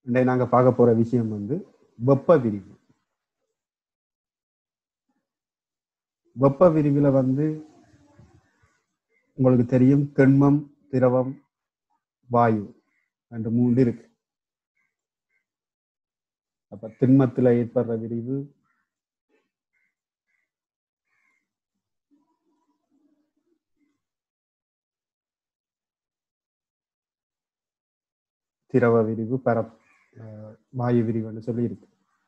இன்றைய நாங்க பார்க்க போற விஷயம் வந்து வெப்ப விரிவு வெப்ப விரிவுல வந்து உங்களுக்கு தெரியும் திண்மம் திரவம் வாயு ரெண்டு மூன்று இருக்கு அப்ப திண்மத்துல ஏற்படுற விரிவு திரவ விரிவு பரப் அஹ் வாயு விரிவுன்னு சொல்லி இருக்கு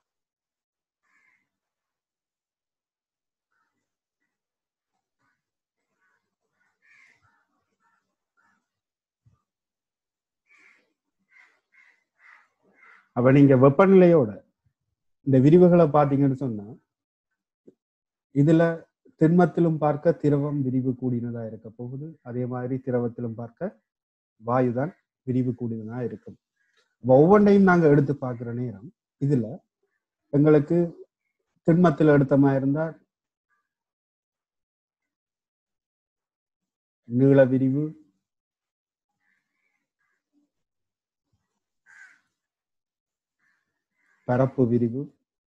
அப்ப நீங்க வெப்பநிலையோட இந்த விரிவுகளை பார்த்தீங்கன்னு சொன்னா இதுல திண்மத்திலும் பார்க்க திரவம் விரிவு கூடினதா இருக்க போகுது அதே மாதிரி திரவத்திலும் பார்க்க வாயு தான் விரிவு கூடினதா இருக்கும் அப்ப ஒவ்வொன்றையும் நாங்க எடுத்து பார்க்கிற நேரம் இதுல எங்களுக்கு திண்மத்தில் எடுத்த மாதிரி இருந்தா நீள விரிவு பரப்பு விரிவு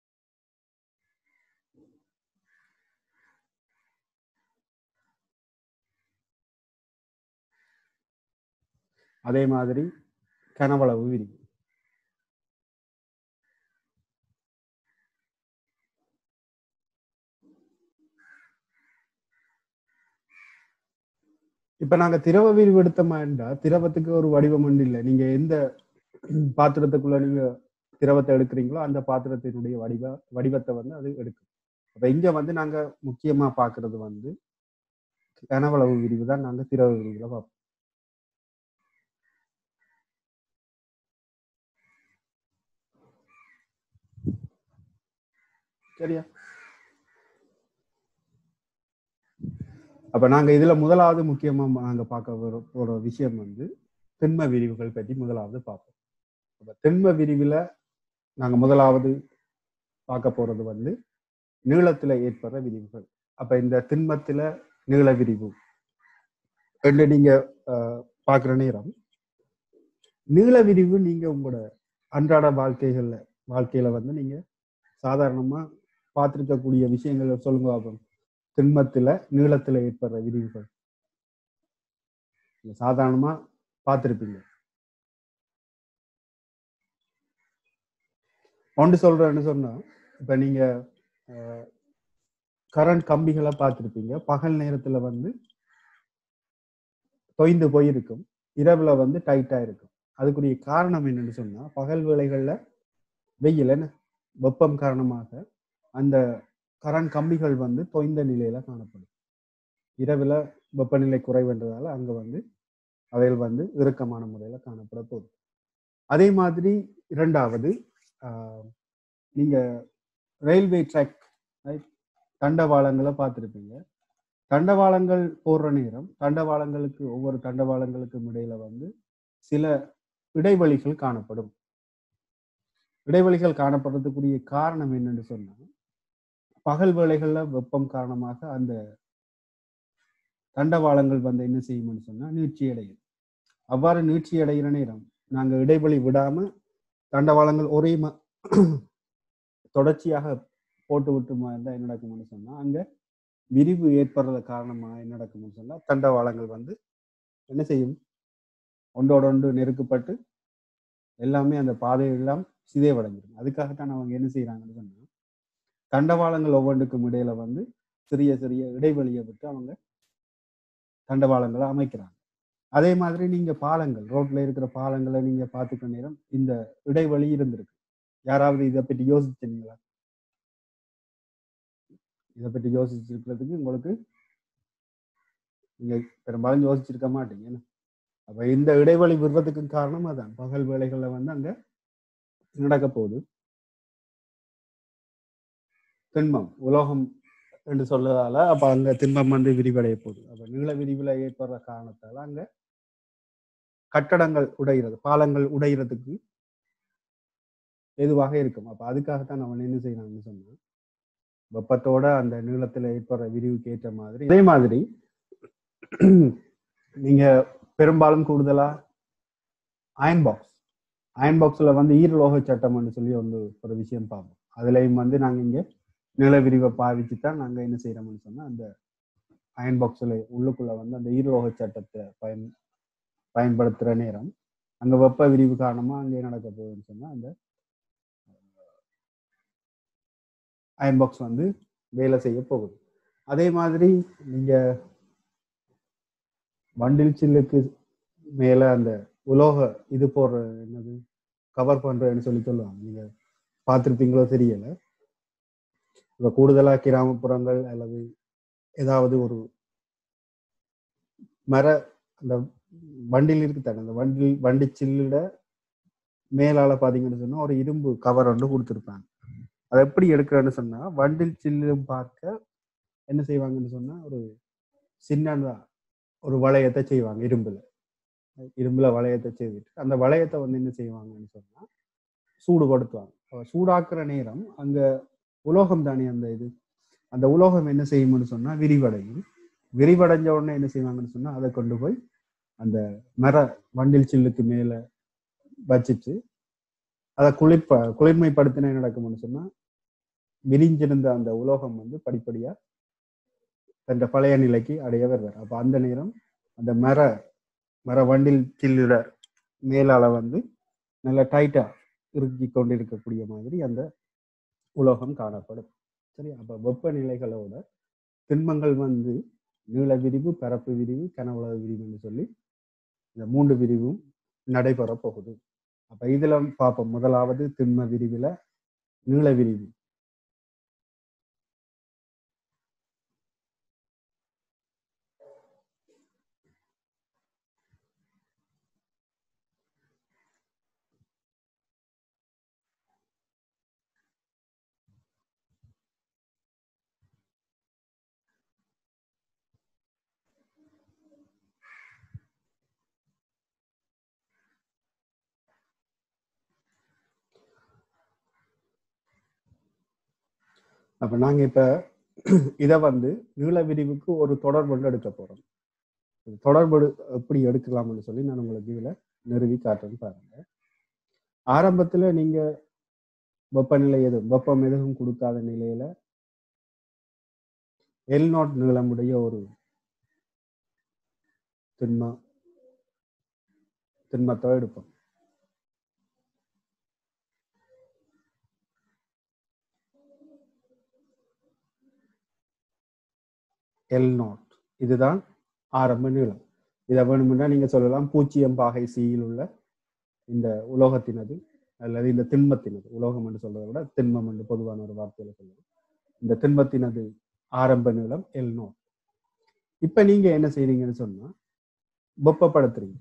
அதே மாதிரி கனவளவு விரிவு இப்ப நாங்க திரவ விரிவு எடுத்தோம்னா திரவத்துக்கு ஒரு வடிவம் ஒன்று இல்லை நீங்க எந்த பாத்திரத்துக்குள்ள நீங்க திரவத்தை எடுக்கிறீங்களோ அந்த பாத்திரத்தினுடைய வடிவ வடிவத்தை வந்து அது எடுக்கும் அப்ப இங்க வந்து நாங்க முக்கியமா பாக்குறது வந்து கனவளவு விரிவு தான் நாங்க திரவ விரிவுல பார்ப்போம் சரியா அப்ப நாங்க இதுல முதலாவது முக்கியமா நாங்க பார்க்க வர போற விஷயம் வந்து திண்ம விரிவுகள் பற்றி முதலாவது பார்ப்போம் அப்ப திண்ம விரிவுல நாங்க முதலாவது பார்க்க போறது வந்து நீளத்துல ஏற்படுற விரிவுகள் அப்ப இந்த திண்மத்துல நீள விரிவு என்று நீங்க அஹ், பார்க்கிற நேரம் நீள விரிவு நீங்க உங்களோட அன்றாட வாழ்க்கைகள்ல வாழ்க்கையில வந்து நீங்க சாதாரணமா பார்த்திருக்கக்கூடிய விஷயங்கள் சொல்லுங்க பாப்போம் திண்மத்துல நீளத்துல ஏற்படுற விரிவுகள் நீங்க சாதாரணமா பார்த்திருப்பீங்க ஒன்று சொல்றேன்னு சொன்னா இப்ப நீங்க கரண்ட் கம்பிகளை பார்த்திருப்பீங்க பகல் நேரத்துல வந்து தொய்ந்து போயிருக்கும் இரவுல வந்து டைட்டா இருக்கும் அதுக்குரிய காரணம் என்னன்னு சொன்னா பகல் வேளைகள்ல வெயில் என்ன வெப்பம் காரணமாக அந்த கரண்ட் கம்பிகள் வந்து தொய்ந்த நிலையில காணப்படும் இரவுல வெப்பநிலை குறைவுன்றதால அங்க வந்து அவைகள் வந்து இறுக்கமான முறையில காணப்பட போகுது அதே மாதிரி இரண்டாவது ஆஹ், நீங்க ரயில்வே ட்ராக் தண்டவாளங்களை பார்த்துருப்பீங்க தண்டவாளங்கள் போடுற நேரம் தண்டவாளங்களுக்கு ஒவ்வொரு தண்டவாளங்களுக்கும் இடையில வந்து சில இடைவெளிகள் காணப்படும் இடைவெளிகள் காணப்படுறதுக்குரிய காரணம் என்னன்னு சொன்னா பகல் வேளைகள்ல வெப்பம் காரணமாக அந்த தண்டவாளங்கள் வந்து என்ன செய்யும்னு சொன்னா நீட்சி அடையும் அவ்வாறு நீட்சி அடைகிற நேரம் நாங்க இடைவெளி விடாம தண்டவாளங்கள் ஒரே ம தொடர்ச்சியாக போட்டு விட்டுமா இருந்தா என்ன நடக்கும்னு சொன்னா அங்க விரிவு ஏற்படுறது காரணமா என்ன நடக்கும்னு சொன்னா தண்டவாளங்கள் வந்து என்ன செய்யும் ஒன்றோட ஒன்று நெருக்கப்பட்டு எல்லாமே அந்த பாதை எல்லாம் சிதைவடைஞ்சிடும் அதுக்காகத்தான் அவங்க என்ன செய்யறாங்கன்னு சொன்னா தண்டவாளங்கள் ஒவ்வொன்றுக்கும் இடையில வந்து சிறிய சிறிய இடைவெளியை விட்டு அவங்க தண்டவாளங்களை அமைக்கிறாங்க அதே மாதிரி நீங்க பாலங்கள் ரோட்ல இருக்கிற பாலங்களை நீங்க பார்த்துக்க நேரம் இந்த இடைவெளி இருந்திருக்கு யாராவது இதை பற்றி யோசிச்சீங்களா இதை பற்றி யோசிச்சிருக்கிறதுக்கு உங்களுக்கு நீங்க பெரும்பாலும் யோசிச்சிருக்க மாட்டீங்க என்ன? அப்ப இந்த இடைவெளி விடுறதுக்கு காரணம் அதான் பகல் வேலைகள்ல வந்து அங்க நடக்க போகுது திண்மம் உலோகம் என்று சொல்றதால அப்ப அங்க திண்மம் வந்து விரிவடைய போகுது அப்ப நீள விரிவுல ஏற்படுற காரணத்தால அங்க கட்டடங்கள் உடைகிறது பாலங்கள் உடைகிறதுக்கு எதுவாக இருக்கும் அப்ப அதுக்காகத்தான் அவன் என்ன செய்யறான்னு சொன்னா வெப்பத்தோட அந்த நீளத்துல ஏற்படுற விரிவுக்கு ஏற்ற மாதிரி அதே மாதிரி நீங்க பெரும்பாலும் கூடுதலா அயன் பாக்ஸ் அயன் பாக்ஸ்ல வந்து ஈரலோக சட்டம்னு சொல்லி வந்து ஒரு விஷயம் பார்ப்போம் அதுலயும் வந்து நாங்க இங்க நில விரிவை பாவிச்சு தான் நாங்க என்ன செய்யறோம்னு சொன்னா அந்த அயன் பாக்ஸ்ல உள்ளுக்குள்ள வந்து அந்த ஈரலோக சட்டத்தை பயன் பயன்படுத்துற நேரம் அங்க வெப்ப விரிவு காரணமா அங்கே நடக்க போகுதுன்னு சொன்னா அந்த அயன் பாக்ஸ் வந்து வேலை செய்ய போகுது அதே மாதிரி நீங்க வண்டில் சில்லுக்கு மேல அந்த உலோக இது போடுற என்னது கவர் பண்றேன்னு சொல்லி சொல்லுவாங்க நீங்க பார்த்துருப்பீங்களோ தெரியல இப்ப கூடுதலா கிராமப்புறங்கள் அல்லது ஏதாவது ஒரு மர அந்த வண்டியில் இருக்கு தானே அந்த வண்டி வண்டி சில்லுட மேலால பாத்தீங்கன்னு சொன்னா ஒரு இரும்பு கவர் ஒன்று கொடுத்துருப்பாங்க அதை எப்படி எடுக்கிறேன்னு சொன்னா வண்டில் சில்லும் பார்க்க என்ன செய்வாங்கன்னு சொன்னா ஒரு சின்னதா ஒரு வளையத்தை செய்வாங்க இரும்புல இரும்புல வளையத்தை செய்துட்டு அந்த வளையத்தை வந்து என்ன செய்வாங்கன்னு சொன்னா சூடுபடுத்துவாங்க அப்ப சூடாக்குற நேரம் அங்க உலோகம் தானே அந்த இது அந்த உலோகம் என்ன செய்யும்னு சொன்னா விரிவடையும் விரிவடைஞ்ச உடனே என்ன செய்வாங்கன்னு சொன்னா அதை கொண்டு போய் அந்த மர வண்டில் சில்லுக்கு மேல வச்சுட்டு அதை குளிர்ப குளிர்மைப்படுத்தின என்ன நடக்கும்னு சொன்னா விரிஞ்சிருந்த அந்த உலோகம் வந்து படிப்படியா தன் பழைய நிலைக்கு அடைய வருவார் அப்ப அந்த நேரம் அந்த மர மர வண்டில் சில்லுட மேலால வந்து நல்ல டைட்டா இறுக்கி கொண்டு இருக்கக்கூடிய மாதிரி அந்த உலோகம் காணப்படும் சரி அப்ப வெப்பநிலைகளோட திண்மங்கள் வந்து நீள விரிவு பரப்பு விரிவு கனவுலக விரிவுன்னு சொல்லி இந்த மூன்று விரிவும் நடைபெற போகுது அப்ப இதுல பார்ப்போம் முதலாவது திண்ம விரிவுல நீள விரிவு அப்ப நாங்க இப்ப இத வந்து நீள விரிவுக்கு ஒரு தொடர்பு வந்து எடுக்க போறோம் இது தொடர்பு எப்படி எடுக்கலாம்னு சொல்லி நான் உங்களுக்கு இதுல நிறுவி காட்டுறேன்னு பாருங்க ஆரம்பத்துல நீங்க வெப்பநிலை எதுவும் வெப்பம் எதுவும் கொடுக்காத நிலையில எல் நாட் நீளமுடைய ஒரு திண்ம திண்மத்தை எடுப்போம் எல் நாட் இதுதான் ஆரம்ப நீளம் இதை வேணும்னா நீங்க சொல்லலாம் பூஜ்ஜியம் பாகை சியில் உள்ள இந்த உலோகத்தினது அல்லது இந்த திண்மத்தினது உலோகம் என்று சொல்றதை விட திண்மம் என்று பொதுவான ஒரு வார்த்தையில சொல்லுவோம் இந்த திண்மத்தினது ஆரம்ப நீளம் எல் நாட் இப்ப நீங்க என்ன செய்றீங்கன்னு சொன்னா வெப்பப்படுத்துறீங்க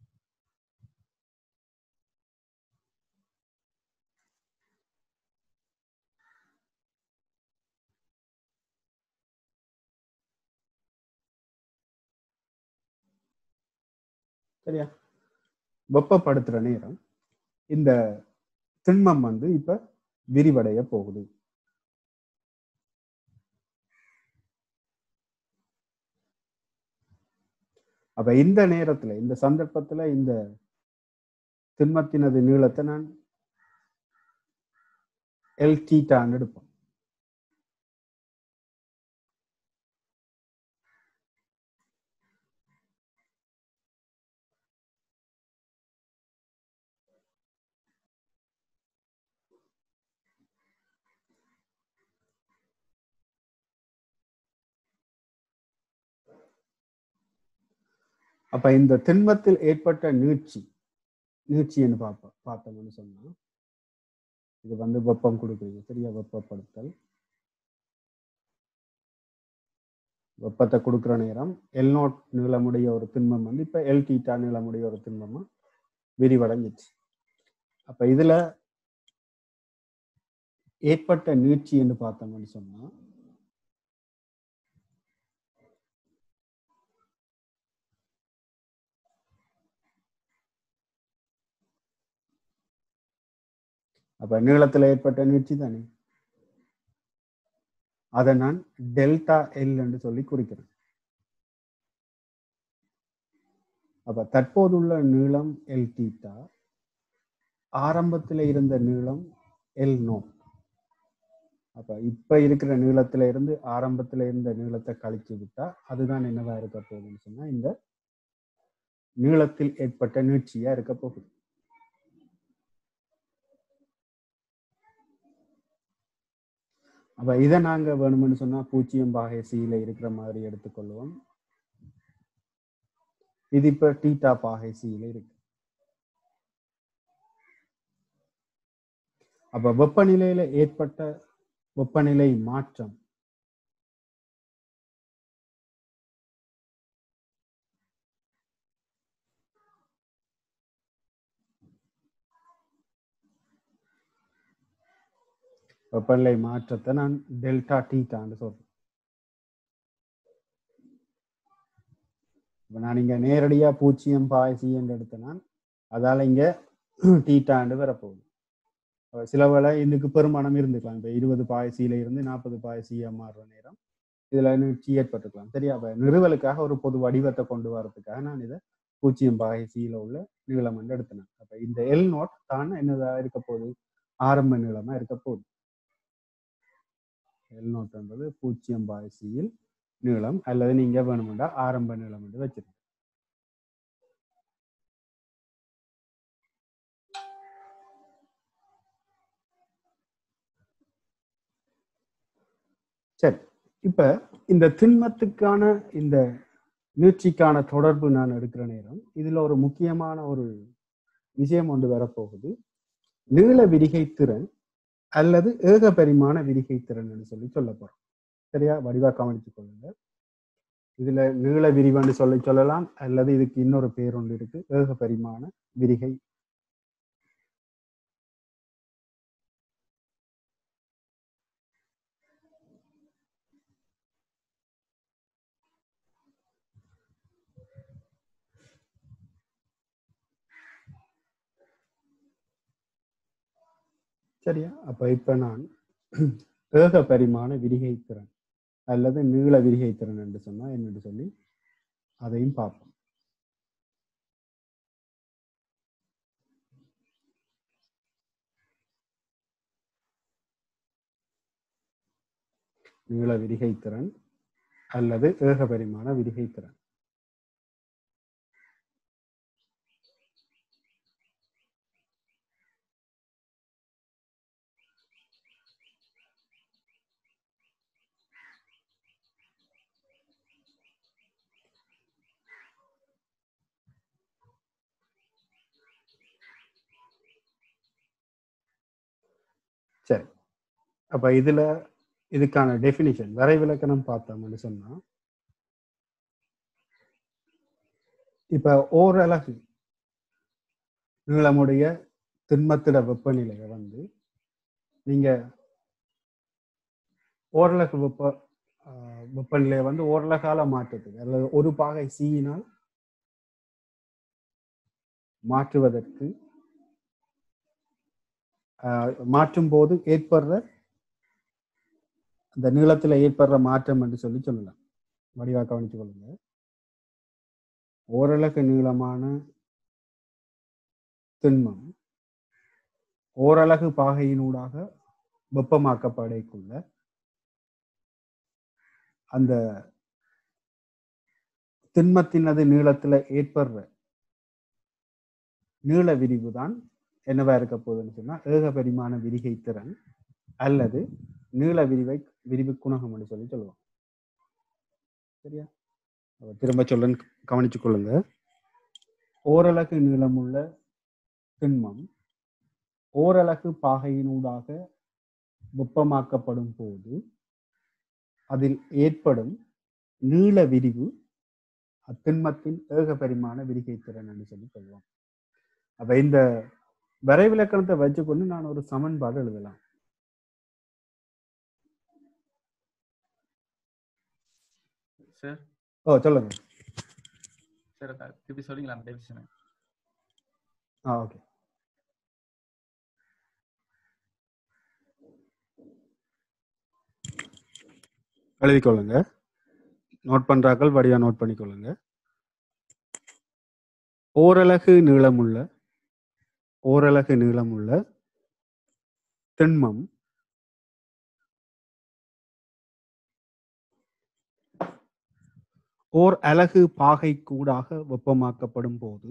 சரியா வெப்பப்படுத்துற நேரம் இந்த திண்மம் வந்து இப்ப விரிவடைய போகுது அப்ப இந்த நேரத்துல இந்த சந்தர்ப்பத்துல இந்த திண்மத்தினது நீளத்தை நான் எல் டீட்டான்னு எடுப்போம் அப்ப இந்த திண்மத்தில் ஏற்பட்ட நீட்சி நீட்சின்னு பார்ப்போம் பார்த்தோம்னு சொன்னா இது வந்து வெப்பம் கொடுக்குறீங்க சரியா வெப்பப்படுத்தல் வெப்பத்தை கொடுக்குற நேரம் எல் நோட் நீளமுடைய ஒரு திண்மம் வந்து இப்ப எல் டீட்டா நீளமுடைய ஒரு திண்மமா விரிவடைஞ்சிச்சு அப்ப இதுல ஏற்பட்ட நீட்சி என்று பார்த்தோம்னு சொன்னா அப்ப நீளத்துல ஏற்பட்ட நீட்சி தானே அதை நான் டெல்டா எல் என்று சொல்லி குறிக்கிறேன் அப்ப தற்போதுள்ள நீளம் எல் தீட்டா ஆரம்பத்துல இருந்த நீளம் எல் நோ அப்ப இப்ப இருக்கிற நீளத்துல இருந்து ஆரம்பத்துல இருந்த நீளத்தை கழிச்சு விட்டா அதுதான் என்னவா இருக்க போகுதுன்னு சொன்னா இந்த நீளத்தில் ஏற்பட்ட நீட்சியா இருக்க போகுது அப்ப இதை நாங்க வேணும்னு சொன்னா பூஜ்ஜியம் பாகை சியில இருக்கிற மாதிரி எடுத்துக்கொள்வோம் இது இப்ப டீட்டா பாகை சியில இருக்கு அப்ப வெப்பநிலையில ஏற்பட்ட வெப்பநிலை மாற்றம் வெப்பநிலை மாற்றத்தை நான் டெல்டா டீட்டான்னு சொல்றேன் இப்ப நான் இங்க நேரடியா பூஜ்ஜியம் பாய் சி என்று எடுத்தேன்னா அதால இங்க டீட்டாண்டு வரப்போகுது அப்ப சில வேளை இதுக்கு பெருமானம் இருந்துக்கலாம் இப்ப இருபது பாயசியில இருந்து நாற்பது பாயசியா மாறுற நேரம் இதுல நீட்சி ஏற்பட்டுக்கலாம் சரியா அப்ப நிறுவலுக்காக ஒரு பொது வடிவத்தை கொண்டு வரதுக்காக நான் இதை பூஜ்ஜியம் பாயசியில உள்ள நீளம் என்று எடுத்தேன் அப்ப இந்த எல் நோட் தான் என்னதா இருக்க போகுது ஆரம்ப நீளமா இருக்க போகுது எல் நோட் என்பது பூஜ்ஜியம் பாயசியில் நீளம் அல்லது நீங்க வேணுமெண்டா ஆரம்ப நீளம் என்று வச்சிருக்கீங்க சரி இப்ப இந்த திண்மத்துக்கான இந்த நீட்சிக்கான தொடர்பு நான் எடுக்கிற நேரம் இதுல ஒரு முக்கியமான ஒரு விஷயம் ஒன்று வரப்போகுது நீள விரிகை திறன் அல்லது ஏக பரிமாண விரிகை திறன் சொல்லி சொல்ல போறோம் சரியா வடிவா கவனிச்சு கொள்ளுங்க இதுல நீள விரிவன்னு சொல்லி சொல்லலாம் அல்லது இதுக்கு இன்னொரு பேர் ஒன்று இருக்கு ஏக பரிமாண விரிகை சரியா அப்ப இப்ப நான் ஏக பரிமாண விரிகை திறன் அல்லது நீள விரிகை திறன் என்று சொன்னா என்னன்னு சொல்லி அதையும் பார்ப்போம் நீள விரிகை திறன் அல்லது ஏக பரிமாண விரிகை திறன் சரி அப்ப இதுல இதுக்கான டெஃபினிஷன் வரைவிலக்கணம் பார்த்தோம்னு சொன்னா இப்ப ஓரளவு நீளமுடைய திண்மத்திட வெப்பநிலையை வந்து நீங்க ஓரளவு வெப்ப ஆஹ், வெப்பநிலையை வந்து ஓரளகால மாற்றத்துக்கு அல்லது ஒரு பாகை சீயினால் மாற்றுவதற்கு ஆஹ், மாற்றும் போது ஏற்படுற அந்த நீளத்துல ஏற்படுற மாற்றம் என்று சொல்லி சொல்லலாம் வடிவா கவனிச்சு கொள்ளுங்க ஓரளவுக்கு நீளமான திண்மம் ஓரலகு பாகையினூடாக வெப்பமாக்கப்படைக்குள்ள அந்த திண்மத்தினது நீளத்துல ஏற்படுற நீள விரிவு தான் என்னவா இருக்க போகுதுன்னு சொன்னா ஏக பரிமாண விரிகை திறன் அல்லது நீள விரிவை விரிவு குணகம் என்று சொல்லி சொல்லுவோம் சரியா அப்ப திரும்ப சொல்ல கவனிச்சு கொள்ளுங்க ஓரலகு நீளமுள்ள திண்மம் ஓரலகு பாகையினூடாக வெப்பமாக்கப்படும் போது அதில் ஏற்படும் நீள விரிவு அத்திண்மத்தின் ஏக பரிமாண விரிகை திறன் என்று சொல்லி சொல்லுவோம் அப்ப இந்த வரைவிலக்கணத்தை வச்சுக்கொண்டு நான் ஒரு சமன்பாடு எழுதலாம் சார் ஓ சொல்லுங்க சார் அதான் திருப்பி சொல்றீங்களா அந்த டெபிஷனை ஆ ஓகே எழுதிக்கொள்ளுங்க நோட் பண்றாக்கள் வடிவா நோட் பண்ணிக்கொள்ளுங்க ஓரலகு நீளமுள்ள ஓரலகு நீளமுள்ள திண்மம் ஓர் அலகு பாகை கூடாக வெப்பமாக்கப்படும் போது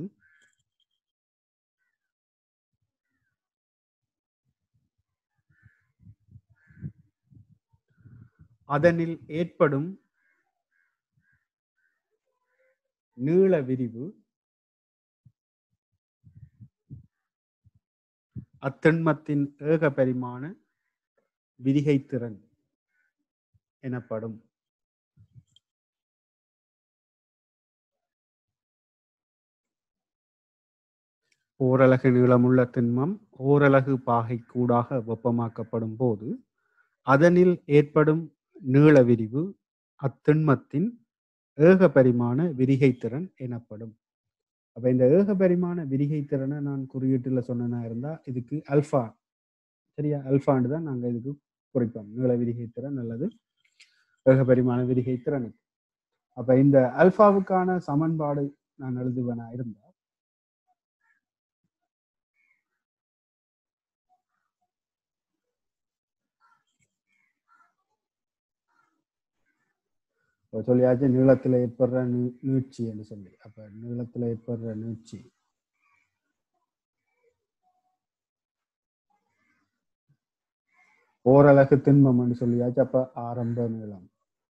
அதனில் ஏற்படும் நீள விரிவு அத்திண்மத்தின் ஏக பரிமாண விரிகைத்திறன் எனப்படும் ஓரலகு நீளமுள்ள திண்மம் ஓரலகு பாகை கூடாக வெப்பமாக்கப்படும் போது அதனில் ஏற்படும் நீள விரிவு அத்திண்மத்தின் ஏக பரிமாண விரிகைத்திறன் எனப்படும் அப்ப இந்த ஏக பரிமாண விரிகைத்திறனை நான் குறியீட்டுல சொன்னா இருந்தா இதுக்கு அல்ஃபா சரியா அல்ஃபான்னு தான் நாங்க இதுக்கு குறிப்போம் நீள விரிகைத்திறன் அல்லது ஏக பரிமாண விரிகைத்திறனுக்கு அப்ப இந்த அல்ஃபாவுக்கான சமன்பாடு நான் எழுதுவனா இருந்தா இப்ப சொல்லியாச்சு நீளத்துல ஏற்படுற நீ நீட்சி என்று சொல்லி அப்ப நீளத்துல ஏற்படுற நீட்சி ஓரலகு திண்மம் என்று சொல்லியாச்சு அப்ப ஆரம்ப நீளம்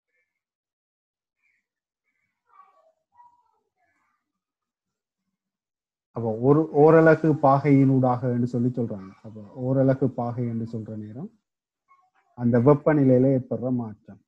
அப்போ ஒரு ஓரலகு பாகையினூடாக என்று சொல்லி சொல்றாங்க அப்போ ஓரலகு பாகை என்று சொல்ற நேரம் அந்த வெப்பநிலையில ஏற்படுற மாற்றம்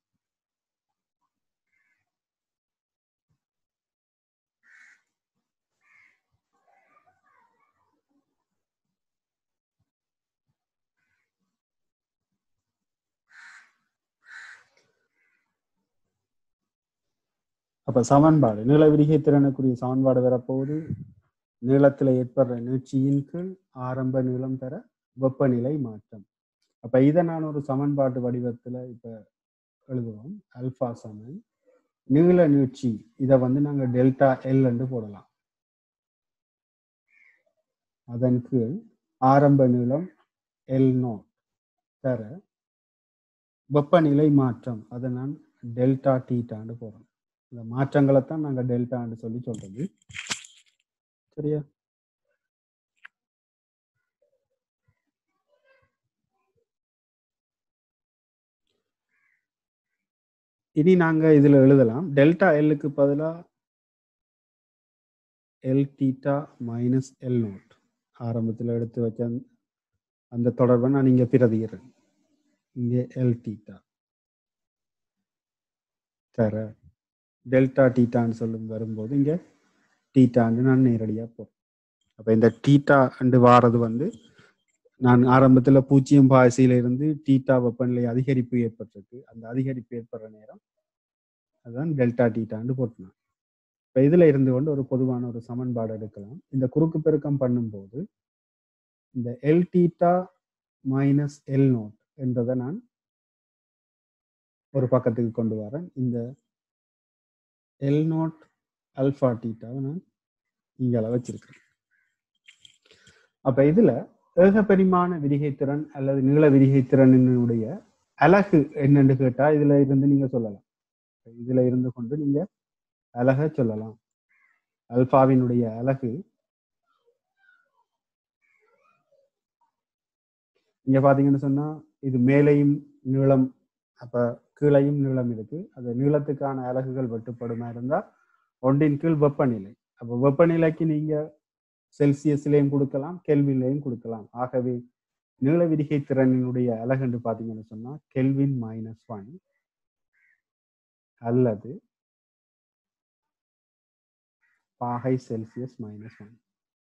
அப்ப சமன்பாடு நீள விரிகை திறனுக்குரிய சமன்பாடு வரப்போகுது நீளத்துல ஏற்படுற நீட்சியின் கீழ் ஆரம்ப நீளம் தர வெப்பநிலை மாற்றம் அப்ப இதை நான் ஒரு சமன்பாட்டு வடிவத்துல இப்ப எழுதுவோம் அல்பா சமன் நீள நீட்சி இதை வந்து நாங்க டெல்டா எல் என்று போடலாம் அதன் கீழ் ஆரம்ப நீளம் எல் நோட் தர வெப்பநிலை மாற்றம் அதை நான் டெல்டா டீட்டான்னு போடுறோம் இந்த மாற்றங்களை தான் நாங்க டெல்டான்னு சொல்லி சொல்றது சரியா இனி நாங்க இதுல எழுதலாம் டெல்டா எல்லுக்கு பதிலா L theta minus L nought ஆரம்பத்தில் எடுத்து வச்ச அந்த- அந்த தொடர்பை நான் இங்க பிரதிகிறேன் இங்கே எல் டீட்டா தர டெல்டா டீட்டான்னு சொல்லும் வரும்போது இங்க டீட்டான்னு நான் நேரடியா போறேன் அப்ப இந்த டீட்டா அண்டு வாரது வந்து நான் ஆரம்பத்துல பூஜ்ஜியம் பாய்ச்சியில இருந்து டீட்டா வெப்பநிலை அதிகரிப்பு ஏற்பட்டிருக்கு அந்த அதிகரிப்பு ஏற்படுற நேரம் அதுதான் டெல்டா டீட்டான்னு போட்டேன் இப்ப இதுல இருந்து கொண்டு ஒரு பொதுவான ஒரு சமன்பாடு எடுக்கலாம் இந்த குறுக்கு பெருக்கம் பண்ணும்போது இந்த L theta minus L nought என்றதை நான் ஒரு பக்கத்துக்கு கொண்டு வரேன் இந்த எல் நோட் அல்ஃபா டீட்டாவை நான் இங்கே வச்சிருக்கேன் அப்ப இதுல ஏக பரிமாண விரிகைத்திறன் அல்லது நீள விரிகைத்திறனினுடைய அலகு என்னன்னு கேட்டா இதுல இருந்து நீங்க சொல்லலாம் இதுல இருந்து கொண்டு நீங்க அலக சொல்லலாம் அல்பாவினுடைய அலகு இங்க பாத்தீங்கன்னு சொன்னா இது மேலையும் நீளம் அப்ப கீழையும் நீளம் இருக்கு அந்த நீளத்துக்கான அலகுகள் வெட்டுப்படுமா இருந்தா ஒன்றின் கீழ் வெப்பநிலை அப்ப வெப்பநிலைக்கு நீங்க செல்சியஸ்லயும் கொடுக்கலாம் கெல்வின்லையும் கொடுக்கலாம் ஆகவே நீள விரிகை திறனினுடைய அலகு என்று பாத்தீங்கன்னு சொன்னா கெல்வின் மைனஸ் ஒன் அல்லது பாகை செல்சியஸ் மைனஸ் ஒன்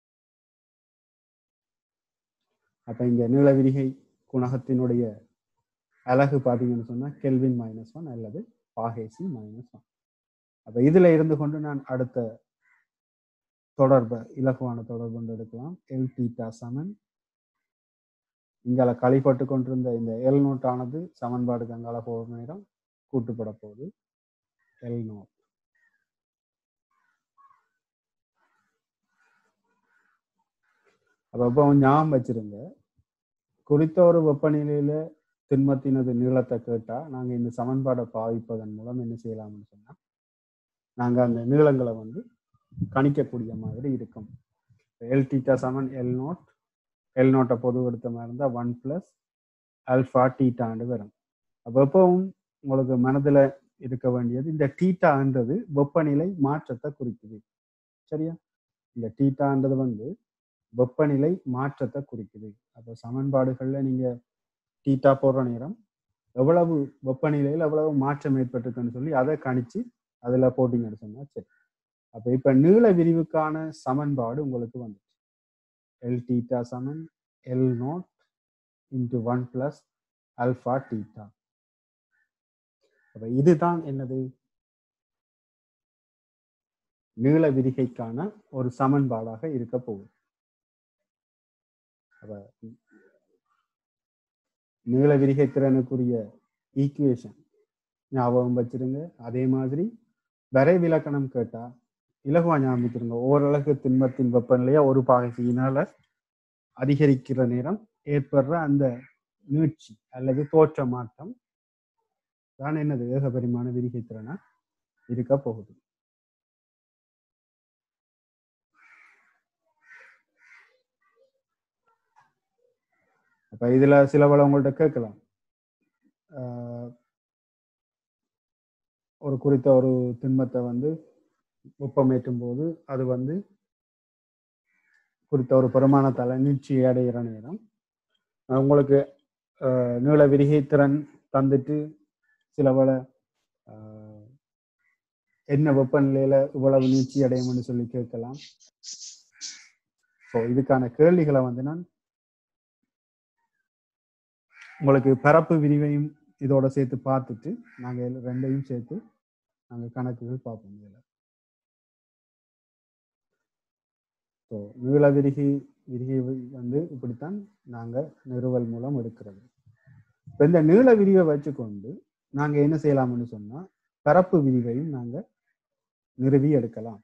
அப்ப இங்க நீள விரிகை குணகத்தினுடைய அலகு பாத்தீங்கன்னு சொன்னா கெல்வின் மைனஸ் ஒன் அல்லது பாகேசி மைனஸ் ஒன் அப்ப இதுல இருந்து கொண்டு நான் அடுத்த தொடர்பை இலகுவான தொடர்பு கொண்டு எடுக்கலாம் எல் டீட்டா சமன் இங்கால கழிப்பட்டு கொண்டிருந்த இந்த எல் நோட் ஆனது சமன்பாடுக்கு அங்கால போகிற நேரம் கூட்டுப்பட போகுது எல் நோட் அப்ப இப்போ ஞாபகம் வச்சிருங்க குறித்த ஒரு வெப்பநிலையில திண்மத்தினது நீளத்தை கேட்டா நாங்க இந்த சமன்பாடை பாவிப்பதன் மூலம் என்ன செய்யலாம்னு சொன்னா நாங்க அந்த நீளங்களை வந்து கணிக்கக்கூடிய மாதிரி இருக்கும் எல் டீட்டா சமன் எல் நோட் எல் நோட்டை பொது எடுத்த மாதிரி இருந்தால் ஒன் பிளஸ் அல்ஃபா டீட்டாண்டு வரும் அப்போ எப்பவும் உங்களுக்கு மனதில் இருக்க வேண்டியது இந்த டீட்டான்றது வெப்பநிலை மாற்றத்தை குறிக்குது சரியா இந்த டீட்டான்றது வந்து வெப்பநிலை மாற்றத்தை குறிக்குது அப்போ சமன்பாடுகளில் நீங்கள் டீட்டா போடுற நேரம் எவ்வளவு வெப்பநிலையில் எவ்வளவு மாற்றம் ஏற்பட்டிருக்குன்னு சொல்லி அதை கணிச்சு அதில் போட்டிங்கன்னு சொன்னால் சரி அப்போ இப்போ நீள விரிவுக்கான சமன்பாடு உங்களுக்கு வந்துச்சு எல் டீட்டா சமன் L nought into one plus alpha theta அப்போ இதுதான் என்னது நீள விரிகைக்கான ஒரு சமன்பாடாக இருக்க போகுது அப்ப நீள விரிகை திறனுக்குரிய ஈக்குவேஷன் ஞாபகம் வச்சிருங்க அதே மாதிரி வரைவிலக்கணம் கேட்டா இலகுவா ஞாபகம் வச்சிருங்க ஓரளவுக்கு திண்மத்தின் வெப்பநிலையா ஒரு பாகையினால அதிகரிக்கிற நேரம் ஏற்படுற அந்த நீட்சி அல்லது தோற்ற மாற்றம் தான் என்னது ஏகபரிமாண விரிகை திறனா இருக்க போகுது அப்ப இதுல சில பல உங்கள்ட்ட கேட்கலாம் ஆஹ் ஒரு குறித்த ஒரு திண்மத்தை வந்து வெப்பமேற்றும் போது அது வந்து குறித்த ஒரு பெருமானத்தால நீட்சி அடைகிற நேரம் அஹ் உங்களுக்கு ஆஹ் நீள விரிகை திறன் தந்துட்டு சில பல ஆஹ் என்ன வெப்பநிலையில இவ்வளவு நீட்சி அடையும்னு சொல்லி கேட்கலாம் ஸோ இதுக்கான கேள்விகளை வந்து நான் உங்களுக்கு பரப்பு விரிவையும் இதோட சேர்த்து பார்த்துட்டு நாங்கள் ரெண்டையும் சேர்த்து நாங்கள் கணக்குகள் பார்ப்போம் இதில் ஸோ நீள விரிகை விரிகை வந்து இப்படித்தான் நாங்கள் நிறுவல் மூலம் எடுக்கிறது இப்போ இந்த நீள விரிவை வச்சுக்கொண்டு நாங்கள் என்ன செய்யலாம்னு சொன்னால் பரப்பு விரிவையும் நாங்கள் நிறுவி எடுக்கலாம்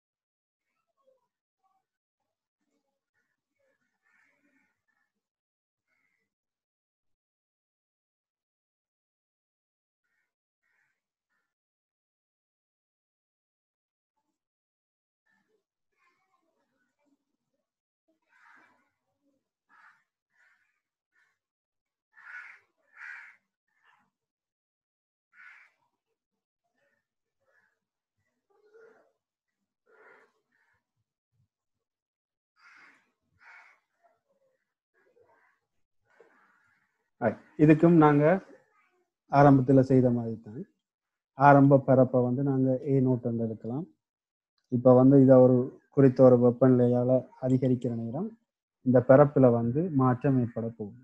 Right. இதுக்கும் நாங்க ஆரம்பத்துல செய்த மாதிரி தான் ஆரம்ப பரப்பை வந்து நாங்க ஏ நோட் வந்து எடுக்கலாம் இப்ப வந்து இதை ஒரு குறித்த ஒரு வெப்பநிலையால அதிகரிக்கிற நேரம் இந்த பரப்புல வந்து மாற்றம் ஏற்பட போகுது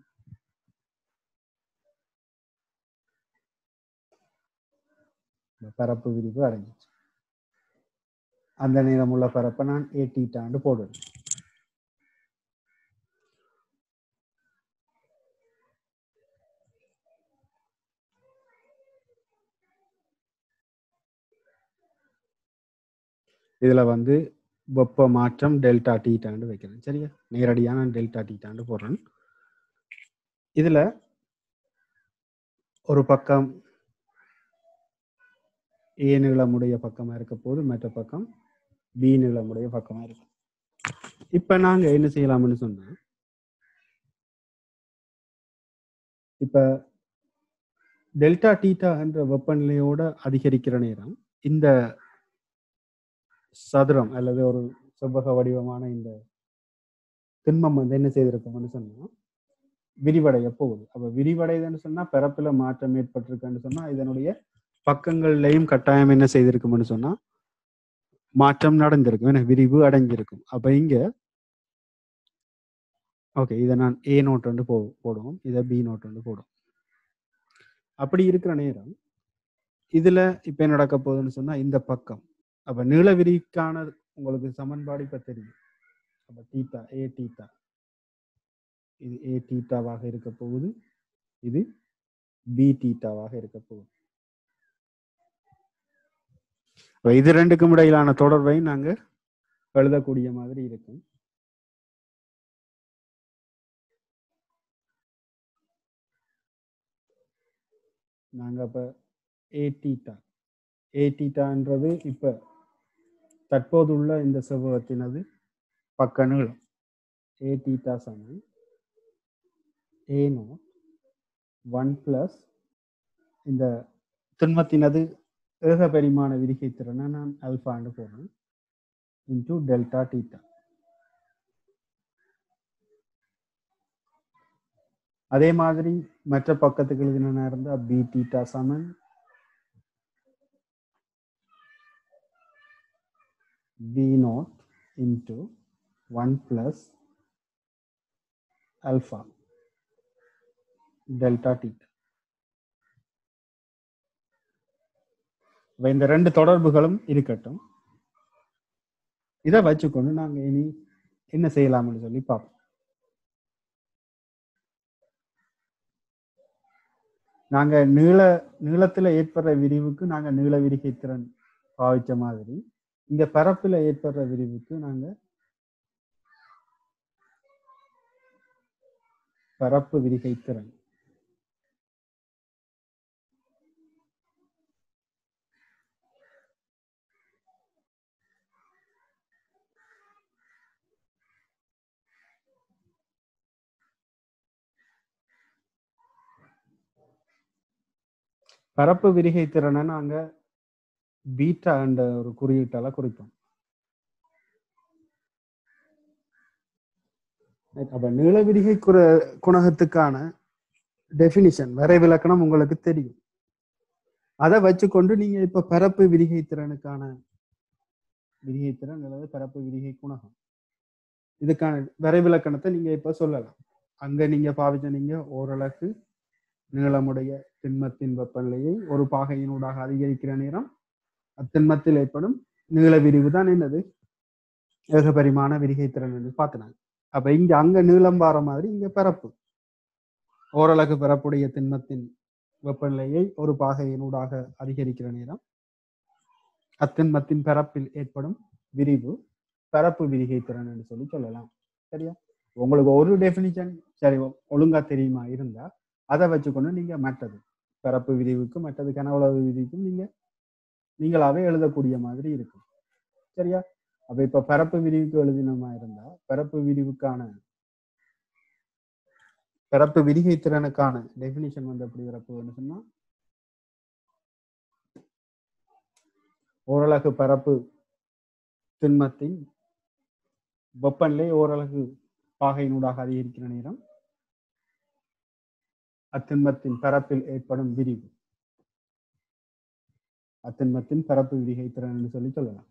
இந்த பரப்பு விரிவு அடைஞ்சிச்சு அந்த நேரம் உள்ள பரப்பை நான் ஏ டீட்டாண்டு போடுவேன் இதுல வந்து வெப்ப மாற்றம் டெல்டா டீட்டாண்டு வைக்கிறேன் சரியா நேரடியாக நான் டெல்டா டீட்டாண்டு போடுறேன் இதுல ஒரு பக்கம் ஏ நீளமுடைய பக்கமா இருக்க போது மற்ற பக்கம் பி நீளமுடைய பக்கமா இருக்கு இப்ப நாங்க என்ன செய்யலாம்னு சொன்னா இப்ப டெல்டா டீட்டா என்ற வெப்பநிலையோட அதிகரிக்கிற நேரம் இந்த சதுரம் அல்லது ஒரு செவ்வக வடிவமான இந்த திண்மம் வந்து என்ன செய்திருக்கோம்னு சொன்னா விரிவடைய போகுது அப்ப விரிவடையுதுன்னு சொன்னா பிறப்புல மாற்றம் ஏற்பட்டிருக்குன்னு சொன்னா இதனுடைய பக்கங்கள்லையும் கட்டாயம் என்ன செய்திருக்கும்னு சொன்னா மாற்றம் நடந்திருக்கும் ஏன்னா விரிவு அடைஞ்சிருக்கும் அப்ப இங்க ஓகே இதை நான் ஏ நோட் வந்து போ போடுவோம் இதை பி நோட் வந்து போடுவோம் அப்படி இருக்கிற நேரம் இதுல இப்ப என்ன நடக்க போகுதுன்னு சொன்னா இந்த பக்கம் அப்ப நீள விரிக்கான உங்களுக்கு சமன்பாடு இப்ப தெரியும் அப்ப டீட்டா ஏ டீட்டா இது ஏ டீட்டாவாக இருக்க போகுது இது பி டீட்டாவாக இருக்க போகுது அப்ப இது ரெண்டுக்கும் இடையிலான தொடர்பை நாங்க எழுதக்கூடிய மாதிரி இருக்கும் நாங்கள் இப்போ ஏ டீட்டா ஏ டீட்டான்றது இப்போ தற்போதுள்ள இந்த செவ்வகத்தினது பக்க நீளம் ஏ டீட்டா சமம் ஏ நோட் ஒன் ப்ளஸ் இந்த திண்மத்தினது ஏக பரிமாண விரிகை திறனை நான் அல்ஃபான்னு போடுறேன் இன்டூ டெல்டா டீட்டா அதே மாதிரி மற்ற பக்கத்துக்கு எழுதினா இருந்தா பி டீட்டா சமன் B nought into one plus alpha delta theta இந்த ரெண்டு தொடர்புகளும் இருக்கட்டும் இதை வச்சுக்கொண்டு நாங்க இனி என்ன செய்யலாம்னு சொல்லி பார்ப்போம் நாங்க நீள நீளத்துல ஏற்படுற விரிவுக்கு நாங்க நீள விரிகை திறன் பாவிச்ச மாதிரி இங்க பரப்புல ஏற்படுற விரிவுக்கு நாங்க பரப்பு விரிகை திறன் பரப்பு விரிகை திறனை நாங்க பீட்டா என்ற ஒரு குறியீட்டால குறிப்போம் அப்ப நீள விரிகை குற குணகத்துக்கான டெபினிஷன் வரைவிலக்கணம் உங்களுக்கு தெரியும் அதை வச்சுக்கொண்டு நீங்க இப்ப பரப்பு விரிகை திறனுக்கான விரிகை திறன் அல்லது பரப்பு விரிகை குணகம் இதுக்கான வரைவிலக்கணத்தை நீங்க இப்ப சொல்லலாம் அங்க நீங்க பாவிச்ச நீங்க ஓரளவுக்கு நீளமுடைய திண்மத்தின் வெப்பநிலையை ஒரு பாகையினூடாக அதிகரிக்கிற நேரம் அத்திண்மத்தில் ஏற்படும் நீள விரிவு தான் என்னது ஏகபரிமாண விரிகை திறன் என்று பார்த்தினாங்க அப்ப இங்க அங்க நீளம் வார மாதிரி இங்க பரப்பு ஓரளவு பரப்புடைய திண்மத்தின் வெப்பநிலையை ஒரு பாகையினூடாக அதிகரிக்கிற நேரம் அத்திண்மத்தின் பரப்பில் ஏற்படும் விரிவு பரப்பு விரிகை திறன் என்று சொல்லி சொல்லலாம் சரியா உங்களுக்கு ஒரு டெபினிஷன் சரி ஒழுங்கா தெரியுமா இருந்தா அதை வச்சுக்கொண்டு நீங்க மற்றது பரப்பு விரிவுக்கும் மற்றது கனவுளவு விரிவுக்கும் நீங்க நீங்களாவே எழுதக்கூடிய மாதிரி இருக்கும் சரியா அப்ப இப்ப பரப்பு விரிவுக்கு எழுதினமா இருந்தா பரப்பு விரிவுக்கான பரப்பு விரிகை திறனுக்கான டெபினிஷன் வந்து எப்படி வரப்போகுதுன்னு சொன்னா ஓரளவு பரப்பு திண்மத்தின் வெப்பநிலை ஓரளவு பாகையினூடாக அதிகரிக்கிற நேரம் அத்திண்மத்தின் பரப்பில் ஏற்படும் விரிவு அத்திண்மத்தின் பரப்பு விரிகை திறன் என்று சொல்லி சொல்லலாம்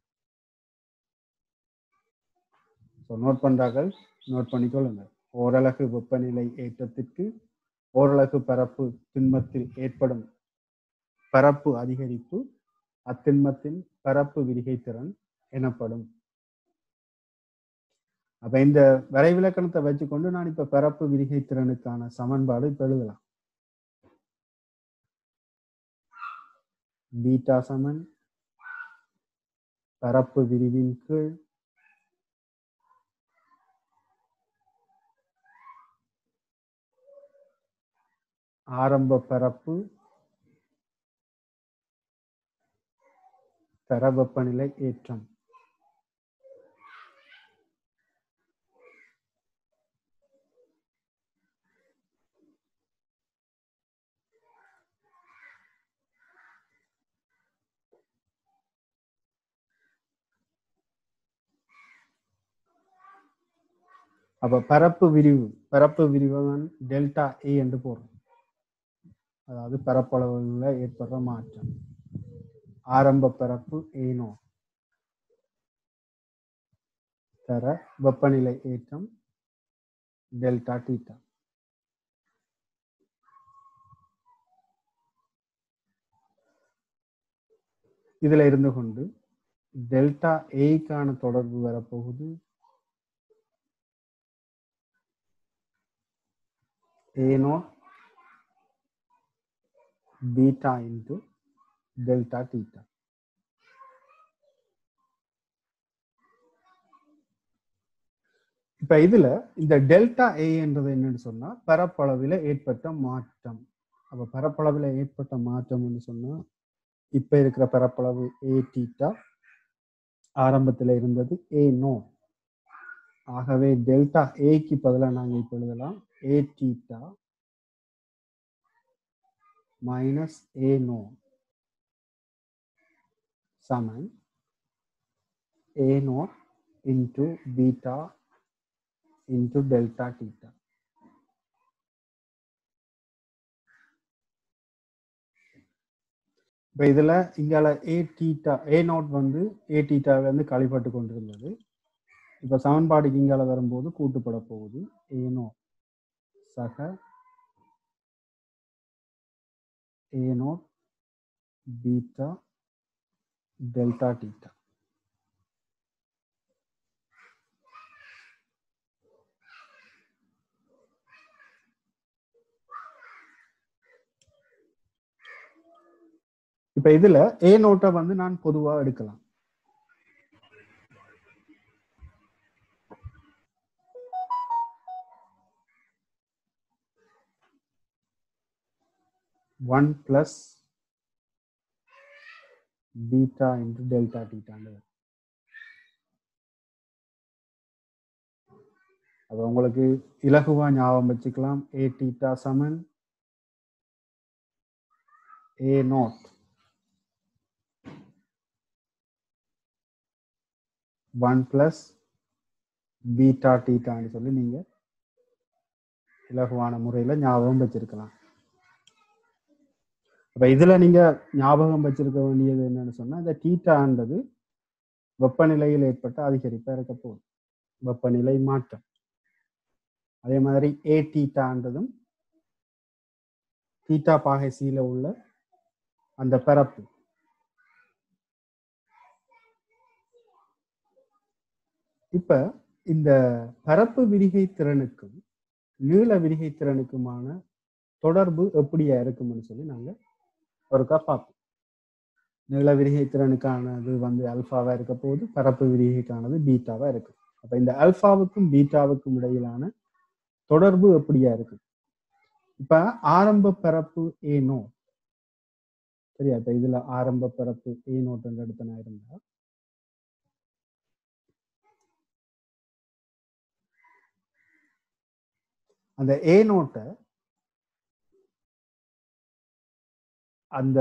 நோட் பண்றார்கள் நோட் பண்ணி கொள்ளுங்க ஓரளவு வெப்பநிலை ஏற்றத்திற்கு ஓரளவு பரப்பு திண்மத்தில் ஏற்படும் பரப்பு அதிகரிப்பு அத்திண்மத்தின் பரப்பு விரிகை திறன் எனப்படும் அப்ப இந்த வரைவிலக்கணத்தை வச்சுக்கொண்டு நான் இப்ப பரப்பு விரிகை திறனுக்கான சமன்பாடு இப்ப எழுதலாம் பீட்டா சமன் பரப்பு விரிவின் கீழ் ஆரம்ப பரப்பு தர வெப்பநிலை ஏற்றம் அப்ப பரப்பு விரிவு பரப்பு விரிவன் டெல்டா ஏ என்று போடுறோம் அதாவது பரப்பளவுல ஏற்படுற மாற்றம் ஆரம்ப பரப்பு ஏனோ தர வெப்பநிலை ஏற்றம் டெல்டா டீட்டா இதுல இருந்து கொண்டு டெல்டா ஏக்கான தொடர்பு வரப்போகுது A naught beta into delta theta. இப்ப இதுல இந்த டெல்டா ஏ என்றது என்னன்னு சொன்னா பரப்பளவில் ஏற்பட்ட மாற்றம் அப்போ பரப்பளவில் ஏற்பட்ட மாற்றம்னு சொன்னால் இப்போ இருக்கிற பரப்பளவு ஏ டீட்டா ஆரம்பத்தில் இருந்தது ஏ நோ ஆகவே டெல்டா ஏக்கு பதிலாக நாங்கள் இப்போ எழுதலாம் A theta minus A nought சமன் A nought into beta into delta theta இப்போ இதில் இங்கால ஏ டீட்டா ஏ நோட் வந்து ஏ டீட்டாவிலேருந்து கழிப்பட்டு கொண்டிருந்தது இப்போ சமன்பாடுக்கு இங்கால வரும்போது கூட்டுப்பட போகுது ஏ நோ சக A nought beta delta theta இப்ப இதுல ஏ நோட்டை வந்து நான் பொதுவா எடுக்கலாம் one plus beta into delta டீட்டாண்டு அது உங்களுக்கு இலகுவா ஞாபகம் வச்சுக்கலாம் ஏ டீட்டா சமன் A note one plus beta டீட்டான்னு சொல்லி நீங்க இலகுவான முறையில் ஞாபகம் வச்சிருக்கலாம் அப்ப இதுல நீங்க ஞாபகம் வச்சிருக்க வேண்டியது என்னன்னு சொன்னா இந்த டீட்டான்றது வெப்பநிலையில் ஏற்பட்ட அதிகரிப்பா இருக்க போகுது வெப்பநிலை மாற்றம் அதே மாதிரி ஏ டீட்டான்றதும் டீட்டா பாகைசியில உள்ள அந்த பரப்பு இப்ப இந்த பரப்பு விரிகை திறனுக்கும் நீள விரிகை திறனுக்குமான தொடர்பு எப்படியா இருக்கும்னு சொல்லி நாங்க ஒருக்கா பார்ப்போம் நீள விரிகை திறனுக்கானது வந்து அல்ஃபாவா இருக்க போது பரப்பு விரிகைக்கானது பீட்டாவா இருக்கு அப்ப இந்த அல்ஃபாவுக்கும் பீட்டாவுக்கும் இடையிலான தொடர்பு எப்படியா இருக்கு இப்ப ஆரம்ப பரப்பு ஏ நோ சரியா இப்ப இதுல ஆரம்ப பரப்பு ஏ நோட் எடுத்து நான் இருந்தா அந்த ஏ நோட்டை அந்த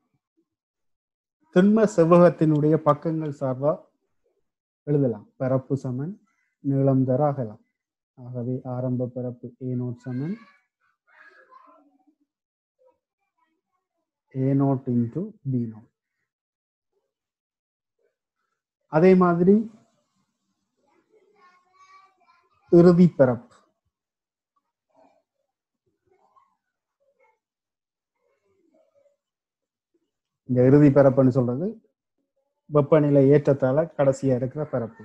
திண்ம செவ்வகத்தினுடைய பக்கங்கள் சார்பா எழுதலாம் பரப்பு சமன் நீளம் தர ஆகலாம் ஆகவே ஆரம்ப பரப்பு ஏ நோட் சமன் A nought into B nought அதே மாதிரி இறுதி பரப்பு இந்த இறுதி பரப்புன்னு சொல்றது வெப்பநிலை ஏற்றத்தால கடைசியா இருக்கிற பரப்பு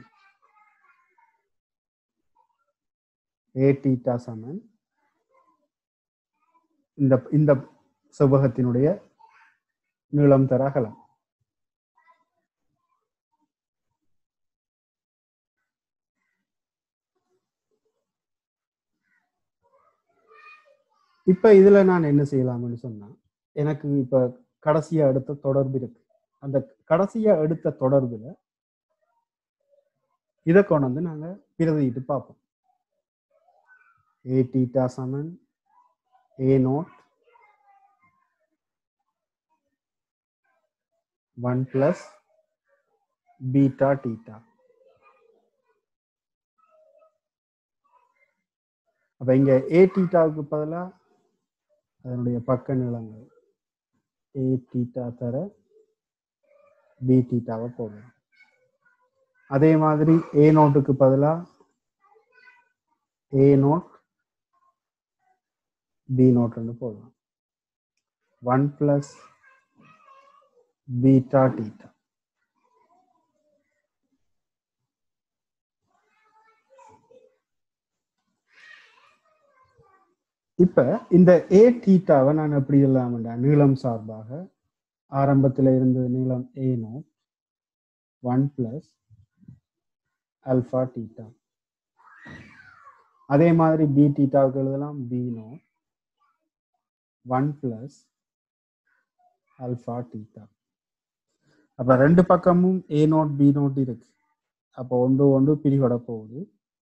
ஏ டீட்டா சமன் இந்த இந்த செவ்வகத்தினுடைய நீளம் தராகலாம் இப்ப இதுல நான் என்ன செய்யலாம்னு சொன்னா எனக்கு இப்ப கடைசியா எடுத்த தொடர்பு இருக்கு அந்த கடைசியா எடுத்த தொடர்புல இதை கொண்டு வந்து நாங்க பிரதிட்டு பார்ப்போம் ஏ டீட்டா சமன் A note one plus beta theta அப்ப இங்க ஏ டீட்டாவுக்கு பதிலா அதனுடைய பக்க நீளங்கள் ஏ டீட்டா தர பி டீட்டாவை போடலாம் அதே மாதிரி ஏ நோட்டுக்கு பதிலா ஏ நோட் பி நோட்னு போடலாம் ஒன் பிளஸ் பீட்டா டீட்டா இப்ப இந்த ஏ டீட்டாவை நான் எப்படி இல்லாமண்டா நீளம் சார்பாக ஆரம்பத்தில் இருந்தது நீளம் A note one plus alpha theta அதே மாதிரி பி டீட்டாவுக்கு எழுதலாம் B note one plus alpha theta அப்ப ரெண்டு பக்கமும் ஏ நோட் பி நோட் இருக்கு அப்போ ஒன்று ஒன்று பிரிவட போகுது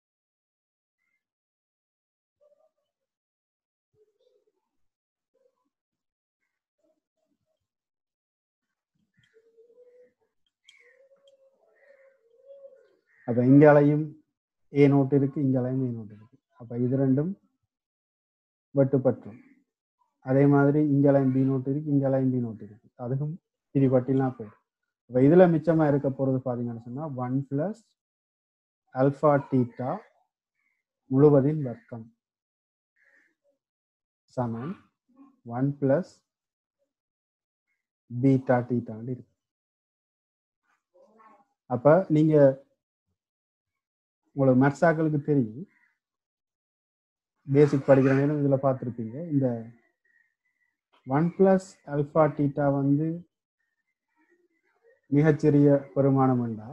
அப்ப இங்காலையும் ஏ நோட் இருக்கு இங்காலையும் ஏ நோட் இருக்கு அப்ப இது ரெண்டும் வெட்டுப்பற்றும் அதே மாதிரி இங்காலையும் பி நோட் இருக்கு இங்காலையும் பி நோட் இருக்கு அதுவும் பிரிபட்டிலாம் போயிடும் அப்ப இதுல மிச்சமா இருக்க போறது பாத்தீங்கன்னு சொன்னா ஒன் பிளஸ் அல்பா டீட்டா முழுவதின் வர்க்கம் சமன் ஒன் பிளஸ் பீட்டா டீட்டான்னு இருக்கு அப்ப நீங்க உங்களுக்கு மேத்ஸாக்களுக்கு தெரியும் பேசிக் படிக்கிற நேரம் இதுல பார்த்துருப்பீங்க இந்த ஒன் பிளஸ் அல்பா டீட்டா வந்து மிகச்சிறிய பெருமானம் என்றா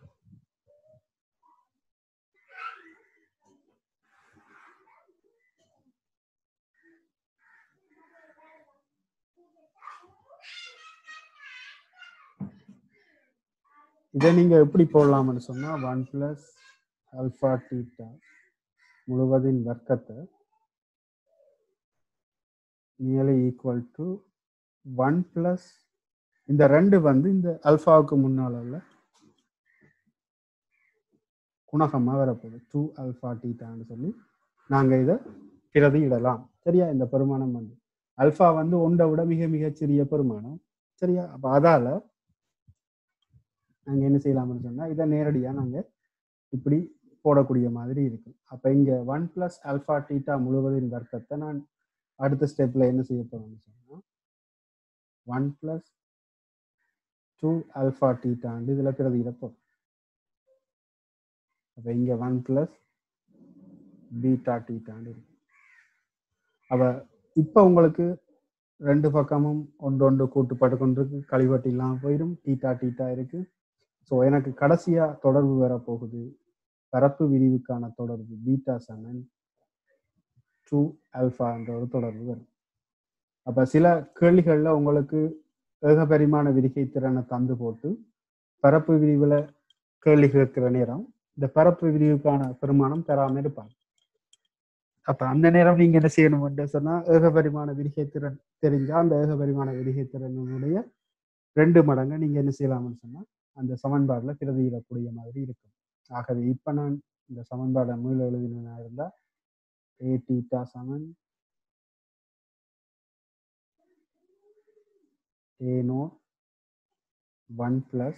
இதை நீங்க எப்படி போடலாம்னு சொன்னா ஒன் பிளஸ் அல்பா டீட்டா முழுவதின் வர்க்கத்தை nearly equal to one plus இந்த ரெண்டு வந்து இந்த அல்ஃபாவுக்கு முன்னால உள்ள குணகமாக வரப்போகுது டூ அல்ஃபா டீட்டான்னு சொல்லி நாங்கள் இதை பிரதியிடலாம் சரியா இந்த பெருமானம் வந்து அல்ஃபா வந்து ஒன்றை விட மிக மிகச் சிறிய பெருமானம் சரியா அப்போ அதால நாங்கள் என்ன செய்யலாம்னு சொன்னால் இதை நேரடியாக நாங்கள் இப்படி போடக்கூடிய மாதிரி இருக்கும் அப்போ இங்கே ஒன் பிளஸ் அல்ஃபா டீட்டா முழுவதின் வர்க்கத்தை நான் அடுத்த ஸ்டெப்பில் என்ன செய்ய போகிறேன்னு சொன்னால் ஒன் பிளஸ் டூ அல்ஃபா டீட்டாண்டு இதில் பிரதியிட போகிறோம் அப்போ இங்கே ஒன் பிளஸ் பீட்டா டீட்டாண்டு இருக்கு அப்போ இப்போ உங்களுக்கு ரெண்டு பக்கமும் ஒன்று ஒன்று கூட்டுப்பட்டு கொண்டிருக்கு கழிவட்டிலாம் போயிடும் டீட்டா டீட்டா இருக்கு ஸோ எனக்கு கடைசியாக தொடர்பு வர போகுது பரப்பு விரிவுக்கான தொடர்பு பீட்டா சமன் டூ அல்ஃபா என்ற ஒரு தொடர்பு வரும் அப்போ சில கேள்விகளில் உங்களுக்கு ஏகபரிமாண விரிகை திறனை தந்து போட்டு பரப்பு விரிவில் கேள்வி கேட்கிற நேரம் இந்த பரப்பு விரிவுக்கான பெருமானம் பெறாமல் இருப்பாங்க அப்ப அந்த நேரம் நீங்க என்ன செய்யணும் என்று சொன்னா ஏகபரிமாண விரிகை திறன் தெரிஞ்சா அந்த ஏகபரிமாண விரிகை திறனுடைய ரெண்டு மடங்கு நீங்க என்ன செய்யலாம்னு சொன்னா அந்த சமன்பாடுல பிரதியிடக்கூடிய மாதிரி இருக்கும் ஆகவே இப்ப நான் இந்த சமன்பாடை மீள எழுதினா இருந்தா ஏ டீட்டா சமன் A nought one plus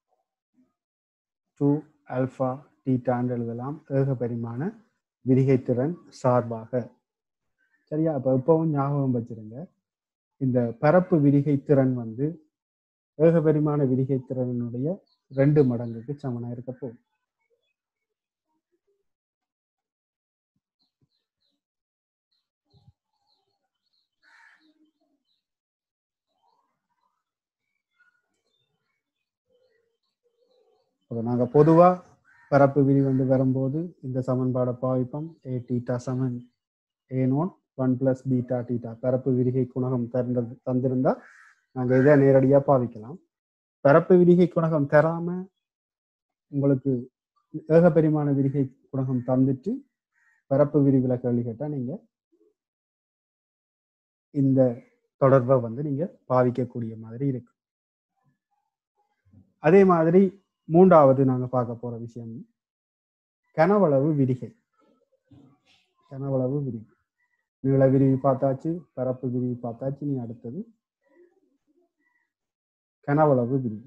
two alpha டீட்டான்னு எழுதலாம் ஏகபரிமாண விரிகைத்திறன் சார்பாக சரியா அப்ப எப்பவும் ஞாபகம் வச்சிருங்க இந்த பரப்பு விரிகைத்திறன் வந்து ஏகபரிமாண விரிகைத்திறனுடைய ரெண்டு மடங்குக்கு சமனா இருக்க போகுது அப்ப நாங்க பொதுவா பரப்பு விரி வந்து வரும்போது இந்த சமன்பாடை பாவிப்போம் ஏ டீட்டா சமன் A note one plus beta theta பரப்பு விரிகை குணகம் தந்தது தந்திருந்தா நாங்கள் இதை நேரடியாக பாவிக்கலாம் பரப்பு விரிகை குணகம் தராம உங்களுக்கு ஏகபரிமாண விரிகை குணகம் தந்துட்டு பரப்பு விரிவில் கேள்வி கேட்டால் நீங்க இந்த தொடர்பை வந்து நீங்க பாவிக்கக்கூடிய மாதிரி இருக்கு அதே மாதிரி மூன்றாவது நாங்க பார்க்க போற விஷயம் கனவளவு விரிகை கனவளவு விரிவு நீள விரிவு பார்த்தாச்சு பரப்பு விரிவு பார்த்தாச்சு நீ அடுத்தது கனவளவு விரிவு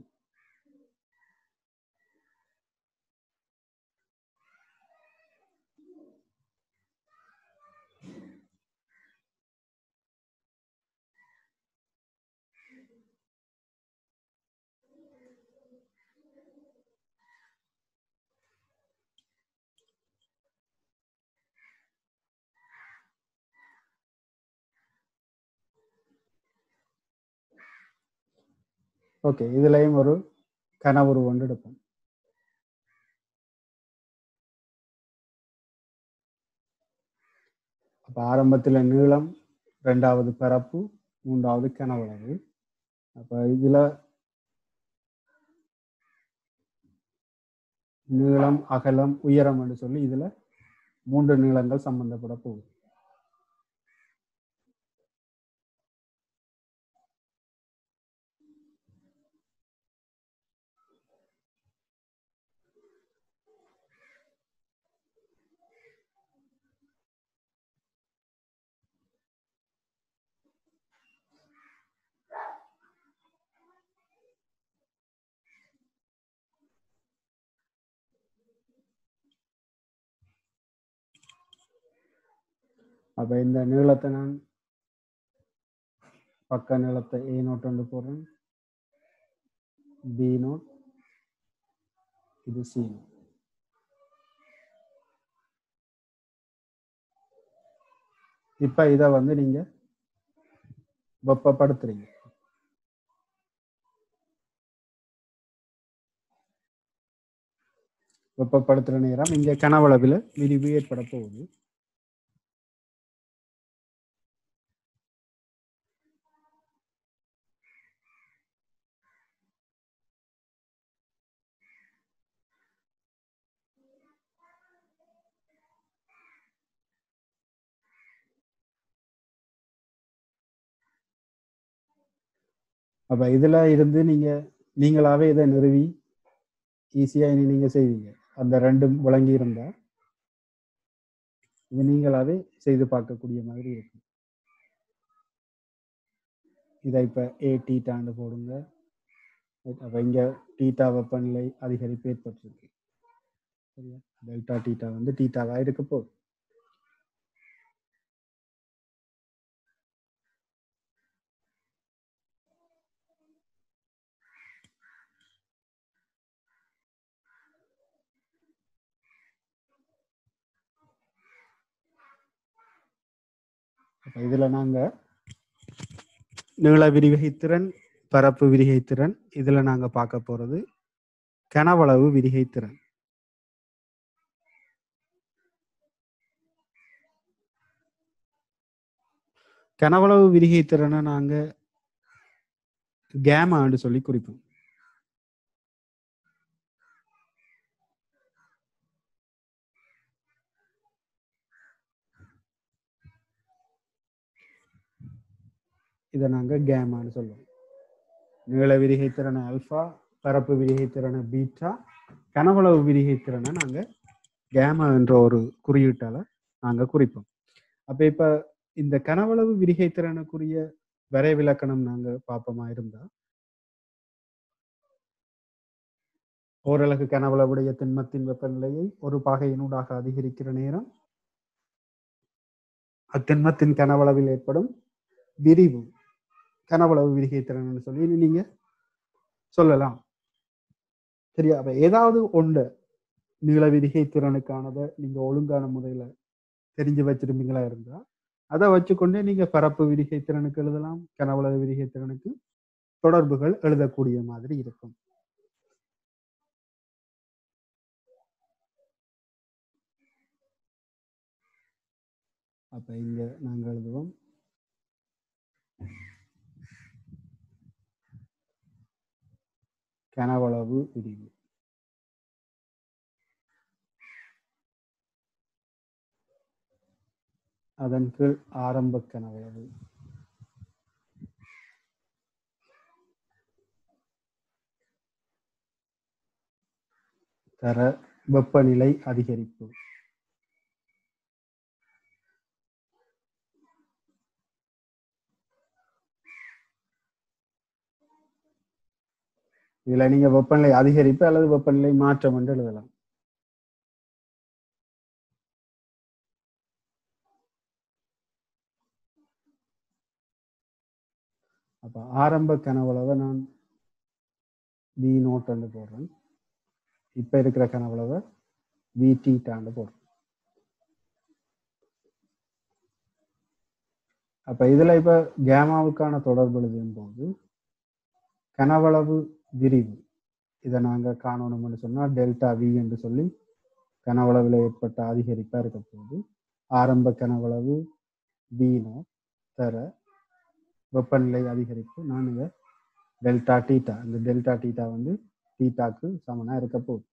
ஓகே இதுலயும் ஒரு கனவுரு ஒன்று எடுப்போம் அப்ப ஆரம்பத்துல நீளம் ரெண்டாவது பரப்பு மூன்றாவது கனவளவு அப்ப இதுல நீளம் அகலம் உயரம் என்று சொல்லி இதுல மூன்று நீளங்கள் சம்பந்தப்பட போகுது அப்ப இந்த நீளத்தை நான் பக்க நீளத்தை ஏ நோட் வந்து போடுறேன் பி நோட் இது சி நோட் இப்ப இத வந்து நீங்க வெப்பப்படுத்துறீங்க வெப்பப்படுத்துற நேரம் இங்க கனவளவில் விரிவு ஏற்பட போகுது அப்ப இதுல இருந்து நீங்க நீங்களாவே இதை நிறுவி ஈஸியா இனி நீங்க செய்வீங்க அந்த ரெண்டும் விளங்கி இருந்தா இது நீங்களாவே செய்து பார்க்கக்கூடிய மாதிரி இருக்கும் இதை இப்ப ஏ டீட்டான்னு போடுங்க அப்ப இங்க டீட்டா வெப்பநிலை அதிகரிப்பு ஏற்பட்டிருக்கு சரியா டெல்டா டீட்டா வந்து டீட்டாவா இருக்க போகுது அப்ப இதுல நாங்க நீள விரிகைத்திறன் பரப்பு விரிகைத்திறன் இதுல நாங்க பார்க்க போறது கனவளவு விரிகைத்திறன் கனவளவு விரிகைத்திறனை நாங்க கேமான்னு சொல்லி குறிப்போம் இதை நாங்க கேமான்னு சொல்லுவோம் நீள விரிகைத்திறனை அல்ஃபா பரப்பு விரிகைத்திறனை பீட்டா கனவளவு விரிகைத்திறனை நாங்க கேமா என்ற ஒரு குறியீட்டால நாங்க குறிப்போம் அப்ப இப்ப இந்த கனவளவு விரிகைத்திறனுக்குரிய வரைவிலக்கணம் நாங்க பார்ப்போமா இருந்தா ஓரலகு கனவளவுடைய திண்மத்தின் வெப்பநிலையை ஒரு பாகையினூடாக அதிகரிக்கிற நேரம் அத்திண்மத்தின் கனவளவில் ஏற்படும் விரிவு கனவளவு விரிகைத்திறன் சொல்லி நீங்க சொல்லலாம் சரியா அப்ப ஏதாவது ஒன்று நீள விரிகை திறனுக்கானதை நீங்க ஒழுங்கான முறையில தெரிஞ்சு வச்சிருப்பீங்களா இருந்தா அதை வச்சுக்கொண்டே நீங்க பரப்பு விரிகை திறனுக்கு எழுதலாம் கனவளவு விரிகை திறனுக்கு தொடர்புகள் எழுதக்கூடிய மாதிரி இருக்கும் அப்ப இங்க நாங்க எழுதுவோம் கனவளவு விரிவு அதன் கீழ் ஆரம்ப கனவளவு தர வெப்பநிலை அதிகரிப்பு இதுல நீங்க வெப்பநிலை அதிகரிப்பு அல்லது வெப்பநிலை மாற்றம் என்று எழுதலாம் அப்ப ஆரம்ப கனவளவை நான் வி நோட்டு போடுறேன் இப்ப இருக்கிற கனவளவை வி டீட்டாண்டு போடுறேன் அப்ப இதுல இப்ப கேமாவுக்கான தொடர்பு எழுதும் போது கனவளவு விரிவு இதை நாங்க காணணும்னு சொன்னா டெல்டா வி என்று சொல்லி கனவளவில் ஏற்பட்ட அதிகரிப்பா இருக்க போது ஆரம்ப கனவளவு வி நோட் தர வெப்பநிலை அதிகரிப்பு நான் இதை டெல்டா டீட்டா இந்த டெல்டா டீட்டா வந்து டீட்டாக்கு சமனா இருக்க போகுது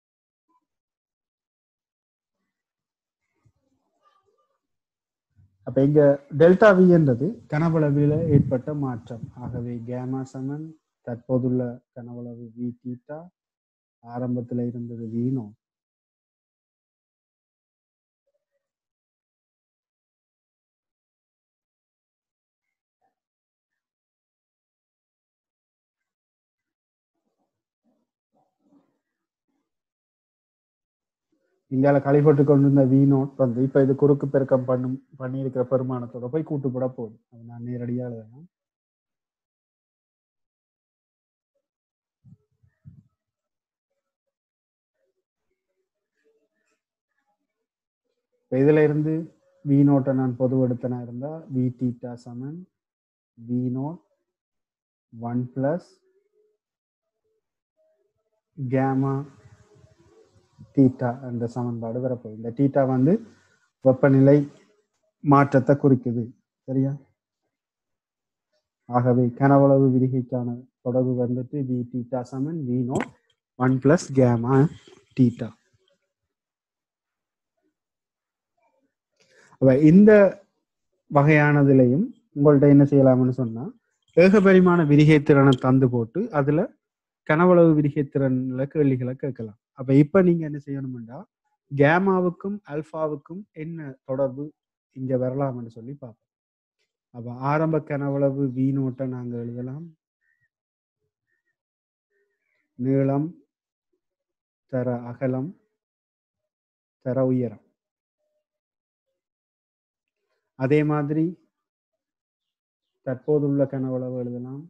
அப்ப இங்க டெல்டா வி என்றது கனவளவில் ஏற்பட்ட மாற்றம் ஆகவே கேமா சமன் தற்போதுள்ள கனவளவு வி தீட்டா ஆரம்பத்தில் இருந்தது வீணோ இங்கால கழிப்பட்டு கொண்டிருந்த வி நோட் வந்து இப்ப இது குறுக்கு பெருக்கம் பண்ணும் பண்ணியிருக்கிற பெருமானத்தோட போய் கூட்டு போட போகுது அது நான் நேரடியாக எழுதலாம் இப்ப இதுல இருந்து வி நோட்டை நான் பொதுவெடுத்தனா இருந்தா வி தீட்டா சமன் V note one plus gamma theta என்ற சமன்பாடு வரப்போகுது இந்த தீட்டா வந்து வெப்பநிலை மாற்றத்தை குறிக்குது சரியா ஆகவே கனவளவு விதிகைக்கான தொடர்பு வந்துட்டு வி தீட்டா சமன் V note one plus gamma theta அப்ப இந்த வகையானதுலையும் உங்கள்ட்ட என்ன செய்யலாம்னு சொன்னா ஏகபரிமாண விரிகை திறனை தந்து போட்டு அதுல கனவளவு விரிகை திறன்ல கேள்விகளை கேட்கலாம் அப்ப இப்ப நீங்க என்ன செய்யணும்டா கேமாவுக்கும் அல்பாவுக்கும் என்ன தொடர்பு இங்க வரலாம்னு சொல்லி பார்ப்போம் அப்ப ஆரம்ப கனவளவு வி நோட்டை நாங்க எழுதலாம் நீளம் தர அகலம் தர உயரம் அதே மாதிரி தற்போதுள்ள கனவளவு எழுதலாம்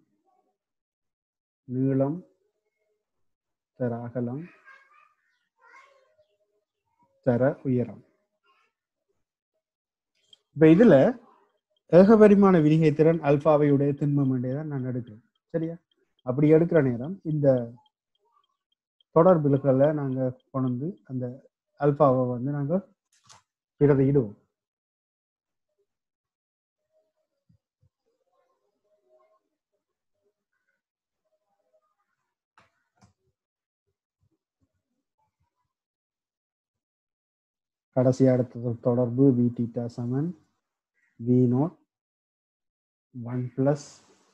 நீளம் தர அகலம் தர உயரம் இப்ப இதுல ஏகபரிமாண விரிகை திறன் அல்பாவையுடைய திண்மம் தான் நான் எடுக்கிறேன் சரியா அப்படி எடுக்கிற நேரம் இந்த தொடர்புகளை நாங்க கொண்டு அந்த அல்பாவை வந்து நாங்க பிரதியிடுவோம் கடைசி அடுத்த தொடர்பு வி தீட்டா சமன் V note one plus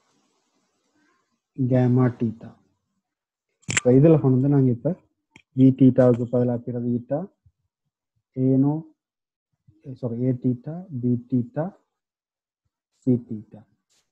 gamma theta இப்போ இதில் கொண்டு வந்து நாங்கள் இப்போ வி டீட்டாவுக்கு பதிலாக பிரதியிட்டா ஏனோ sorry A theta B theta C theta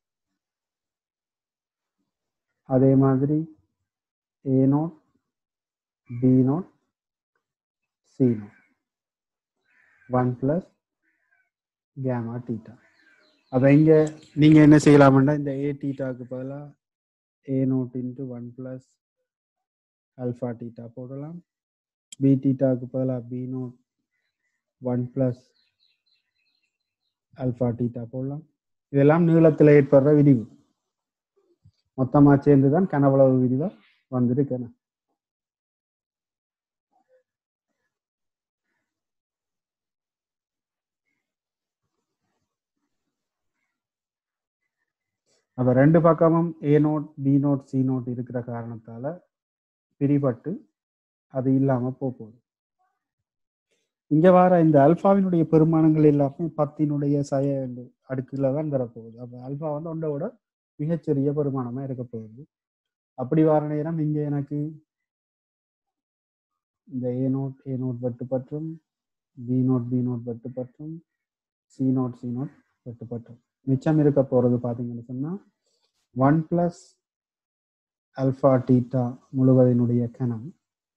அதே மாதிரி A naught B naught C naught one plus gamma theta அப்போ இங்கே நீங்கள் என்ன செய்யலாம்னா இந்த ஏ டீட்டாவுக்கு பதிலாக A naught into one plus alpha theta போடலாம் பி டீட்டாவுக்கு பதிலாக B note one plus alpha theta போடலாம் இதெல்லாம் நீளத்தில் ஏற்படுற விரிவு மொத்தமாக சேர்ந்து தான் கனவளவு விரிவாக வந்திருக்கேன் அப்ப ரெண்டு பக்கமும் A naught B naught C naught இருக்கிற காரணத்தால பிரிபட்டு அது இல்லாம போக போகுது இங்க வர இந்த அல்பாவினுடைய பெருமானங்கள் எல்லாமே பத்தினுடைய சய அடுக்குல தான் வரப்போகுது அப்ப அல்பா வந்து ஒன்றோட மிகச்சிறிய பெருமானமா இருக்க போகுது அப்படி வர நேரம் இங்க எனக்கு இந்த ஏ நோட் ஏ நோட் வெட்டுப்பற்றும் பி நோட் பி நோட் வெட்டுப்பற்றும் சி நோட் சி நோட் வெட்டுப்பற்றும் மிச்சம் இருக்க போறது பாத்தீங்கன்னு சொன்னா ஒன் பிளஸ் அல்ஃபா டீட்டா முழுவதினுடைய கணம்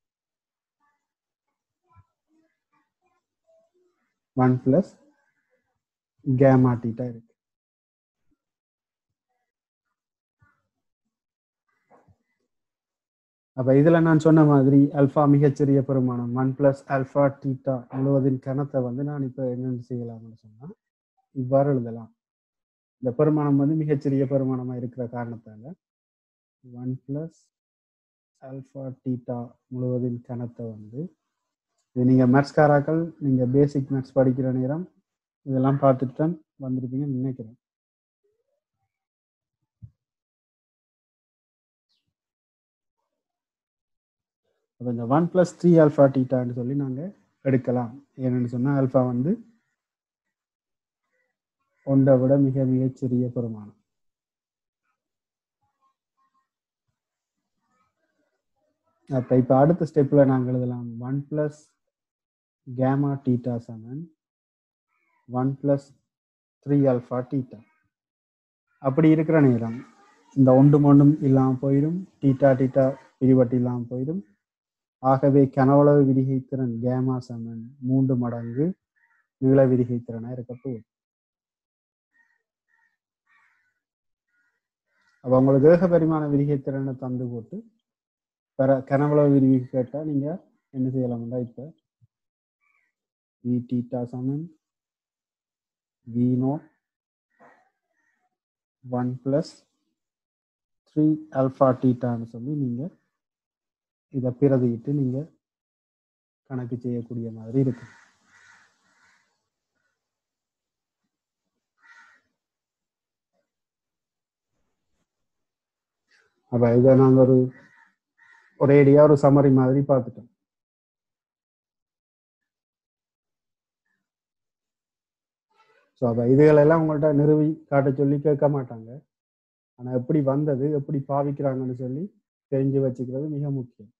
ஒன் பிளஸ் கேமா டீட்டா இருக்கு அப்ப இதுல நான் சொன்ன மாதிரி அல்ஃபா மிகச்சிறிய பெருமானம் ஒன் பிளஸ் அல்ஃபா டீட்டா முழுவதின் கணத்தை வந்து நான் இப்ப என்னென்னு செய்யலாம்னு சொன்னா இவ்வாறு எழுதலாம் இந்த பெருமானம் வந்து மிகச்சிறிய பெருமானமா இருக்கிற காரணத்தால ஒன் பிளஸ் அல்ஃபா டீட்டா முழுவதின் கணத்தை வந்து இது நீங்க மேத்ஸ்காராக்கள் நீங்க பேசிக் மேத்ஸ் படிக்கிற நேரம் இதெல்லாம் பார்த்துட்டு தான் வந்திருப்பீங்கன்னு நினைக்கிறேன் அப்போ இந்த ஒன் ப்ளஸ் த்ரீ ஆல்ஃபா டீட்டான்னு சொல்லி நாங்கள் எடுக்கலாம் ஏன்னு சொன்னால் ஆல்ஃபா வந்து ஒன்றை விட மிக மிகச் சிறிய பெருமானம் அப்போ இப்போ அடுத்த ஸ்டெப்பில் நாங்கள் எழுதலாம் ஒன் ப்ளஸ் கேமா டீட்டா சமன் one plus three alpha theta அப்படி இருக்கிற நேரம் இந்த ஒன்றும் ஒன்றும் இல்லாமல் போயிடும் டீட்டா டீட்டா பிரிவட்டு இல்லாமல் போயிடும் ஆகவே கனவளவு விரிகைத்திறன் கேமா சமன் மூன்று மடங்கு நீள விரிகைத்திறனாக இருக்க போகுது அப்போ உங்களுக்கு ஏக பரிமாண விரிகைத்திறனை தந்து போட்டு பெற கனவளவு விரிவு கேட்டால் நீங்கள் என்ன செய்யலாம்டா இப்போ வி டீட்டா சமன் V note one plus three alpha டீட்டான்னு சொல்லி நீங்கள் இதை பிரதியிட்டு நீங்கள் கணக்கு செய்யக்கூடிய மாதிரி இருக்கு அப்போ இதை நாங்கள் ஒரு ஒரேடியாக ஒரு சமரி மாதிரி பார்த்துட்டோம் ஸோ அப்போ இதுகளெல்லாம் உங்கள்கிட்ட நிறுவி காட்ட சொல்லி கேட்க மாட்டாங்க ஆனால் எப்படி வந்தது எப்படி பாவிக்கிறாங்கன்னு சொல்லி தெரிஞ்சு வச்சுக்கிறது மிக முக்கியம்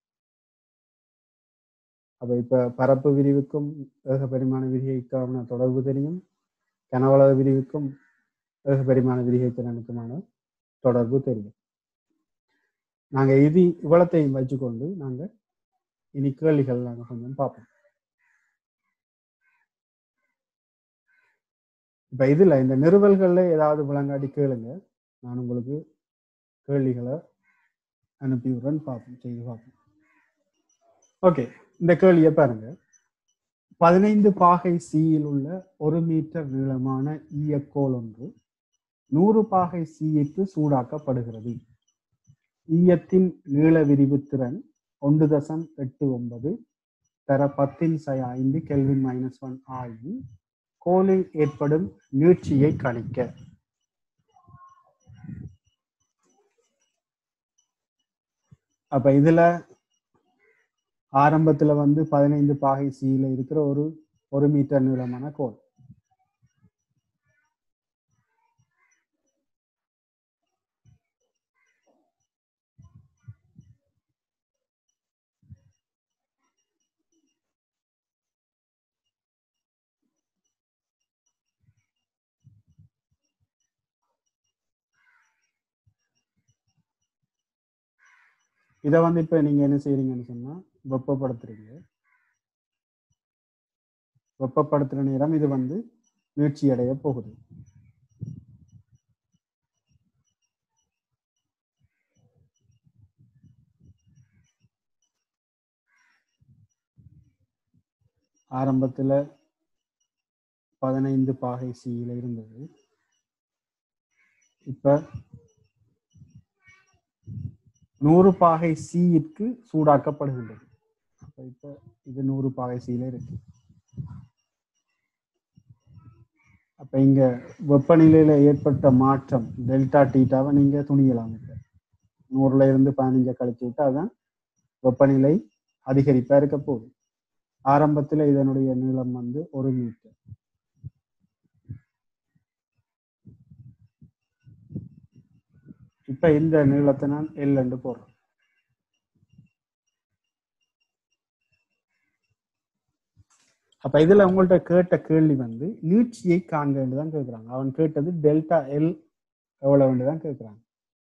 அப்போ இப்போ பரப்பு விரிவுக்கும் ஏக பரிமாண விரிகைக்கான தொடர்பு தெரியும் கனவளவு விரிவுக்கும் ஏக பரிமாண விரிகை திறனுக்குமான தொடர்பு தெரியும் நாங்கள் இது இவ்வளத்தையும் வச்சுக்கொண்டு நாங்கள் இனி கேள்விகள் நாங்கள் கொஞ்சம் பார்ப்போம் இப்போ இதில் இந்த நிறுவல்களில் ஏதாவது விளங்காட்டி கேளுங்க நான் உங்களுக்கு கேள்விகளை அனுப்பிவிடுறேன் பார்ப்போம் செய்து பார்ப்போம் ஓகே இந்த கேள்வியை பாருங்க பதினைந்து பாகை சியில் உள்ள ஒரு மீட்டர் நீளமான ஈயக்கோல் ஒன்று நூறு பாகை சியிற்கு சூடாக்கப்படுகிறது ஈயத்தின் நீள விரிவு திறன் ஒன்று தசம் எட்டு ஒன்பது தர பத்தின் சை ஐந்து கெல்வின் மைனஸ் ஒன் ஆகி கோலில் ஏற்படும் நீட்சியை கணிக்க அப்ப இதுல ஆரம்பத்துல வந்து பதினைந்து பாகை சியில இருக்கிற ஒரு ஒரு மீட்டர் நீளமான கோல் இதை வந்து இப்ப நீங்க என்ன செய்றீங்கன்னு சொன்னா வெப்பப்படுத்துறீங்க வெப்பப்படுத்துற நேரம் இது வந்து நீட்சி அடைய போகுது ஆரம்பத்துல பதினைந்து பாகை சியில இருந்தது இப்ப நூறு பாகை சியிற்கு சூடாக்கப்படுகின்றது அப்ப இப்ப இது நூறு பாகை சியில இருக்கு அப்ப இங்க வெப்பநிலையில ஏற்பட்ட மாற்றம் டெல்டா டீட்டாவை நீங்க துணியலாம் இப்ப நூறுல இருந்து பதினஞ்சை கழிச்சு விட்டு அதான் வெப்பநிலை அதிகரிப்பா இருக்க போகுது ஆரம்பத்துல இதனுடைய நீளம் வந்து ஒரு மீட்டர் இப்ப இந்த நீளத்தை நான் எல் என்று போடுறேன் அப்ப இதுல உங்கள்ட்ட கேட்ட கேள்வி வந்து நீட்சியை காண்க தான் கேட்கிறாங்க அவன் கேட்டது டெல்டா எல் எவ்வளவு தான் கேட்கிறாங்க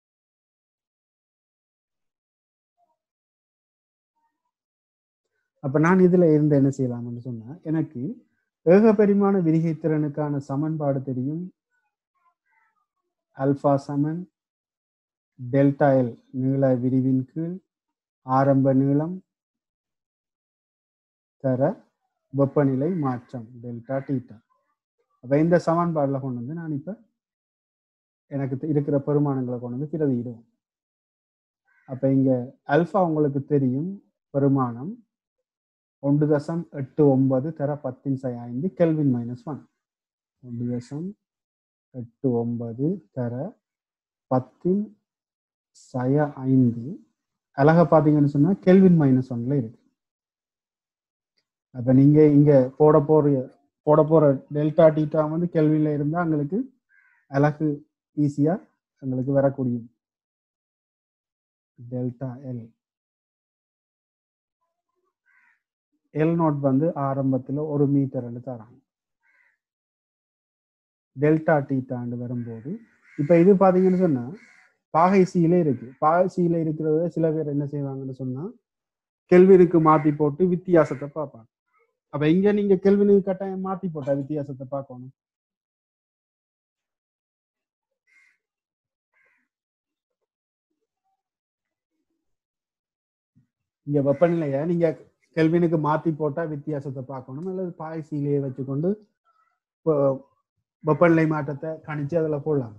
அப்ப நான் இதுல இருந்து என்ன செய்யலாம்னு சொன்னா எனக்கு ஏக பரிமாண விரிகை திறனுக்கான சமன்பாடு தெரியும் அல்பா சமன் டெல்டா எல் நீள விரிவின் கீழ் ஆரம்ப நீளம் தர வெப்பநிலை மாற்றம் டெல்டா டீட்டா அப்ப இந்த சமன்பாடுல கொண்டு வந்து நான் இப்ப எனக்கு தெ- இருக்கிற பெருமானங்களை கொண்டு வந்து பிரதியிடுவோம் அப்ப இங்க அல்பா உங்களுக்கு தெரியும் பெருமானம் ஒன்று தசம் எட்டு ஒன்பது தர பத்தின் சை ஐந்து கெல்வின் மைனஸ் ஒன் ஒன்று தசம் எட்டு ஒன்பது தர பத்தின் சய ஐந்து அழகா பாத்தீங்கன்னு சொன்னா கெல்வின் மைனஸ் ஒன்ல இருக்கு அப்ப நீங்க இங்க போட போற போட போற டெல்டா டீட்டா வந்து கெல்வின்ல இருந்தா உங்களுக்கு அழகு ஈஸியா உங்களுக்கு வரக்கூடிய டெல்டா எல் எல் நோட் வந்து ஆரம்பத்துல ஒரு மீட்டர் தராங்க டெல்டா டீட்டாண்டு வரும்போது இப்ப இது பாத்தீங்கன்னு சொன்னா பாகை சீல இருக்கு பாகை சீல இருக்கிறத சில பேர் என்ன செய்வாங்கன்னு சொன்னா கெல்வினுக்கு மாத்தி போட்டு வித்தியாசத்தை பார்ப்பாங்க அப்ப இங்க நீங்க கெல்வினுக்கு கட்டாயம் மாத்தி போட்டா வித்தியாசத்தை பார்க்கணும் இங்க வெப்பநிலைய நீங்க கெல்வினுக்கு மாத்தி போட்டா வித்தியாசத்தை பார்க்கணும் அல்லது பாகை சீலையை வச்சுக்கொண்டு இப்போ வெப்பநிலை மாற்றத்தை கணிச்சு அதுல போடலாம்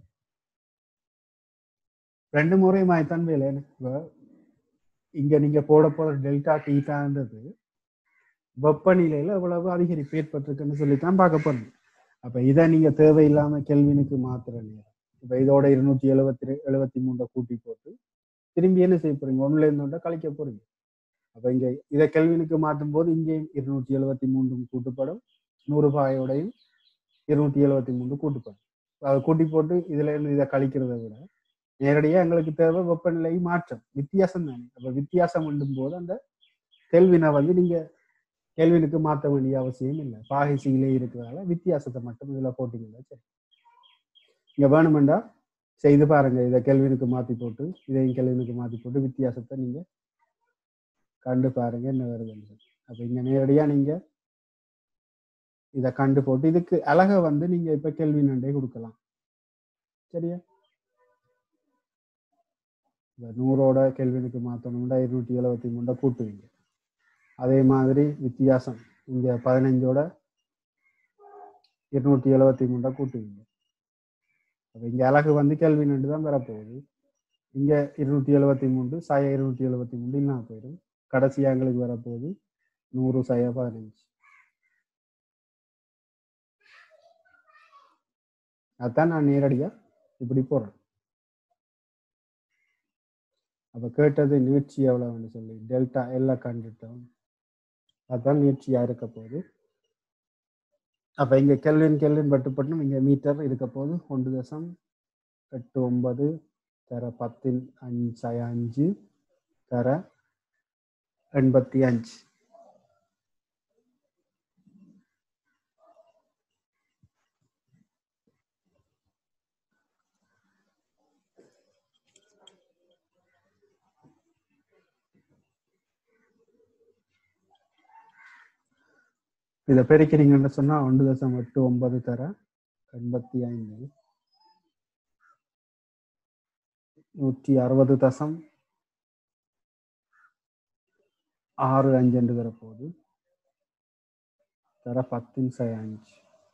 ரெண்டு முறையுமாய்த்தான் வேலை இப்போ இங்க நீங்க போட போற டெல்டா டீட்டான்றது வெப்பநிலையில எவ்வளவு அதிகரிப்பு ஏற்பட்டிருக்குன்னு சொல்லித்தான் பார்க்க போறீங்க அப்ப இதை நீங்க தேவையில்லாம கெல்வினுக்கு மாத்துற நேரம் இப்ப இதோட இருநூத்தி எழுபத்தி எழுபத்தி மூணை கூட்டி போட்டு திரும்பி என்ன செய்ய போறீங்க ஒண்ணுல இருந்தோட கழிக்க போறீங்க அப்ப இங்க இதை கெல்வினுக்கு மாற்றும் போது இங்கேயும் இருநூத்தி எழுபத்தி மூன்றும் கூட்டுப்படும் நூறு பாயோடையும் இருநூத்தி எழுபத்தி மூன்று கூட்டுப்படும் அதை கூட்டி போட்டு இதுல இருந்து இதை கழிக்கிறத விட நேரடியா எங்களுக்கு தேவை வெப்பநிலை மாற்றம் வித்தியாசம் தானே அப்ப வித்தியாசம் பண்ணும் போது அந்த கேள்வினை வந்து நீங்க கேள்வினுக்கு மாற்ற வேண்டிய அவசியம் இல்லை பாகை சீலே இருக்கிறதால வித்தியாசத்தை மட்டும் இதுல போட்டீங்கன்னா சரி இங்க வேணுமெண்டா செய்து பாருங்க இதை கேள்வினுக்கு மாத்தி போட்டு இதையும் கேள்வினுக்கு மாத்தி போட்டு வித்தியாசத்தை நீங்க கண்டு பாருங்க என்ன வருதுன்னு அப்ப இங்க நேரடியா நீங்க இதை கண்டு போட்டு இதுக்கு அழகை வந்து நீங்க இப்ப கேள்வி நண்டே கொடுக்கலாம் சரியா இந்த நூறோட கெல்வினுக்கு மாற்றணும்னா இருநூற்றி எழுபத்தி மூணு கூட்டுவீங்க அதே மாதிரி வித்தியாசம் இங்க பதினஞ்சோட இருநூற்றி எழுபத்தி மூணு கூட்டுவீங்க அப்ப இங்க அழகு வந்து கேள்வி நண்டு தான் வரப்போகுது இங்க இருநூற்றி எழுபத்தி மூன்று சாய இருநூற்றி எழுபத்தி மூணு இல்லாம போயிடும் கடைசியா எங்களுக்கு வரப்போகுது நூறு சாய பதினஞ்சு அதான் நான் நேரடியா இப்படி போடுறேன் அப்ப கேட்டது நீட்சி எவ்வளவுன்னு சொல்லி டெல்டா எல்லாம் கண்டுட்டோம் அதான் நீட்சியா இருக்க போகுது அப்ப இங்க கெல்வின் கெல்வின் பட்டுப்பட்டும் இங்க மீட்டர் இருக்க போகுது ஒன்று தசம் எட்டு ஒன்பது தர பத்தின் அஞ்சு அஞ்சு தர எண்பத்தி அஞ்சு இதை பெருக்கிறீங்கன்னு சொன்னா ஒன்று தசம் எட்டு ஒன்பது தர எண்பத்தி ஐந்து நூற்றி அறுபது தசம் ஆறு அஞ்சு என்று வரப்போகுது தர பத்தின் சை அஞ்சு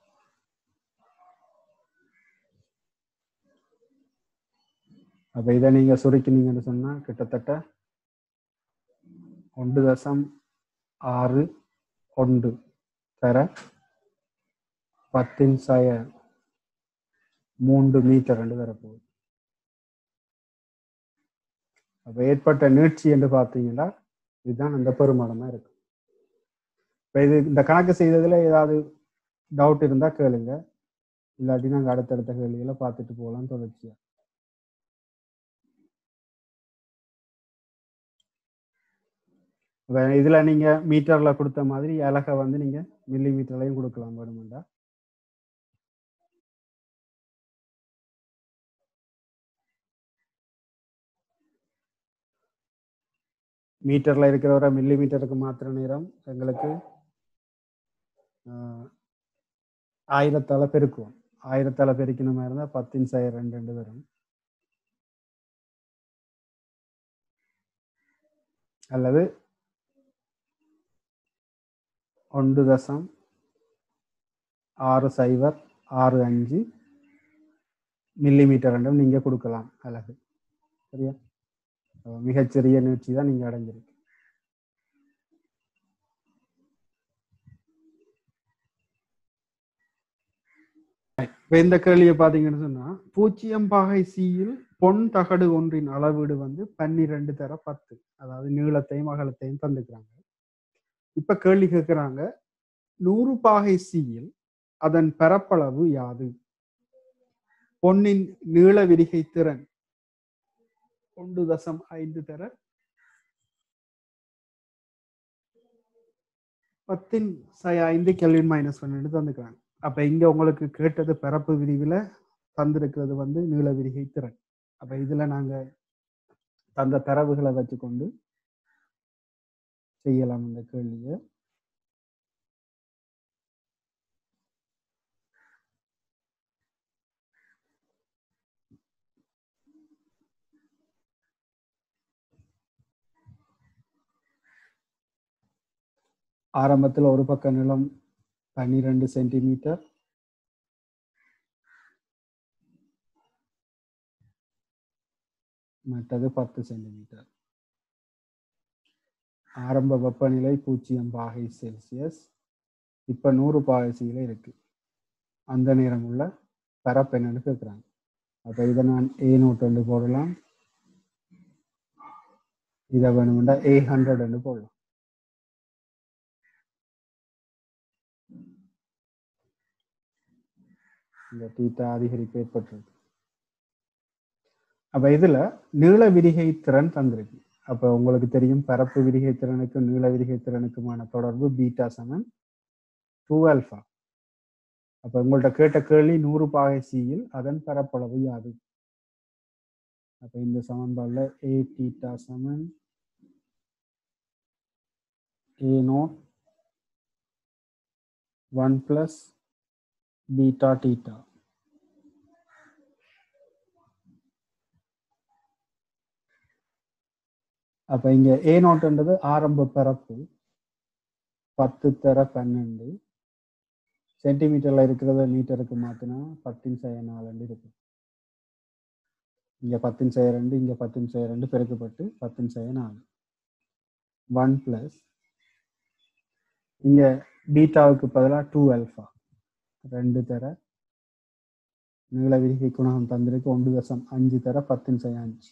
அப்ப இதை நீங்க சுருக்கினீங்கன்னு சொன்னா கிட்டத்தட்ட ஒன்று தசம் ஆறு ஒன்று தர பத்தின் சய மூன்று மீட்டர் என்று வரப்போகுது அப்ப ஏற்பட்ட நீட்சி என்று பார்த்தீங்கன்னா இதுதான் அந்த பெருமானமா இருக்கு இப்ப இது இந்த கணக்கு செய்ததுல ஏதாவது டவுட் இருந்தா கேளுங்க இல்லாட்டி நாங்க அடுத்தடுத்த கேள்விகளை பார்த்துட்டு போகலாம் தொடர்ச்சியா இப்ப இதுல நீங்க மீட்டர்ல கொடுத்த மாதிரி அழகை வந்து நீங்க மில்லி மீட்டர்லையும் கொடுக்கலாம் வேணுமெண்டா மீட்டர்ல இருக்கிறவரை மில்லி மீட்டருக்கு மாத்திர நேரம் எங்களுக்கு ஆஹ், ஆயிரத்தால பெருக்குவோம் ஆயிரத்தால பெருக்கின மாதிரி இருந்தா பத்தின் சய ரெண்டு ரெண்டு வரும் அல்லது ஒன்று தசம் ஆறு சைபர் ஆறு அஞ்சு மில்லி மீட்டர் ரெண்டும் நீங்க கொடுக்கலாம் அழகு சரியா அஹ் மிகச்சிறிய நீட்சி தான் நீங்க அடைஞ்சிருக்கு இப்ப இந்த கேள்வியை பாத்தீங்கன்னு சொன்னா பூஜ்ஜியம் பாகை சியில் பொன் தகடு ஒன்றின் அளவீடு வந்து பன்னிரெண்டு தர பத்து அதாவது நீளத்தையும் அகலத்தையும் தந்துக்கிறாங்க இப்ப கேள்வி கேட்கிறாங்க நூறு பாகை சியில் அதன் பரப்பளவு யாது பொன்னின் நீள விரிகை திறன் ஒன்று தசம் ஐந்து தர பத்தின் சை ஐந்து கெல்வின் மைனஸ் ஒன்னு தந்துக்கிறாங்க அப்ப இங்க உங்களுக்கு கேட்டது பரப்பு விரிவுல தந்திருக்கிறது வந்து நீள விரிகை திறன் அப்ப இதுல நாங்க தந்த தரவுகளை வச்சுக்கொண்டு செய்யலாம் இந்த கேள்வியை ஆரம்பத்தில் ஒரு பக்க நிலம் பன்னிரெண்டு சென்டிமீட்டர் மற்றது பத்து சென்டிமீட்டர் ஆரம்ப வெப்பநிலை பூஜ்ஜியம் பாகை செல்சியஸ் இப்ப நூறு பாகை சீல இருக்கு அந்த நேரம் உள்ள பரப்பு என்னன்னு கேட்குறாங்க அப்ப இதை நான் ஏ நோட்டு போடலாம் இதை வேணுமெண்டா ஏ ஹண்ட்ரட் போடலாம் இந்த தீட்டா அதிகரிப்பு ஏற்பட்டிருக்கு அப்ப இதுல நீள விரிகை திறன் தந்திருக்கு அப்ப உங்களுக்கு தெரியும் பரப்பு விரிகை திறனுக்கும் நீள விரிகை திறனுக்குமான தொடர்பு பீட்டா சமன் டூ ஆல்ஃபா அப்ப உங்கள்ட்ட கேட்ட கேள்வி நூறு பாகை சியில் அதன் பரப்பளவு யாது அப்ப இந்த சமன்பாடுல ஏ தீட்டா சமன் A note one plus beta theta அப்ப இங்க ஏ நோட்டுன்றது ஆரம்ப பரப்பு பத்து தர பன்னெண்டு சென்டிமீட்டர்ல இருக்கிறத மீட்டருக்கு மாத்தினா பத்தின் செய்ய நாலு இருக்கு இங்க பத்தின் செய்ய ரெண்டு இங்க பத்தின் செய்ய ரெண்டு பெருக்கப்பட்டு பத்தின் செய்ய நாலு ஒன் பிளஸ் இங்க பீட்டாவுக்கு பதிலாக டூ அல்ஃபா ரெண்டு தர நீள விரிகை குணகம் தந்திருக்கு ஒன்று தசம் அஞ்சு தர பத்தின் செய்ய அஞ்சு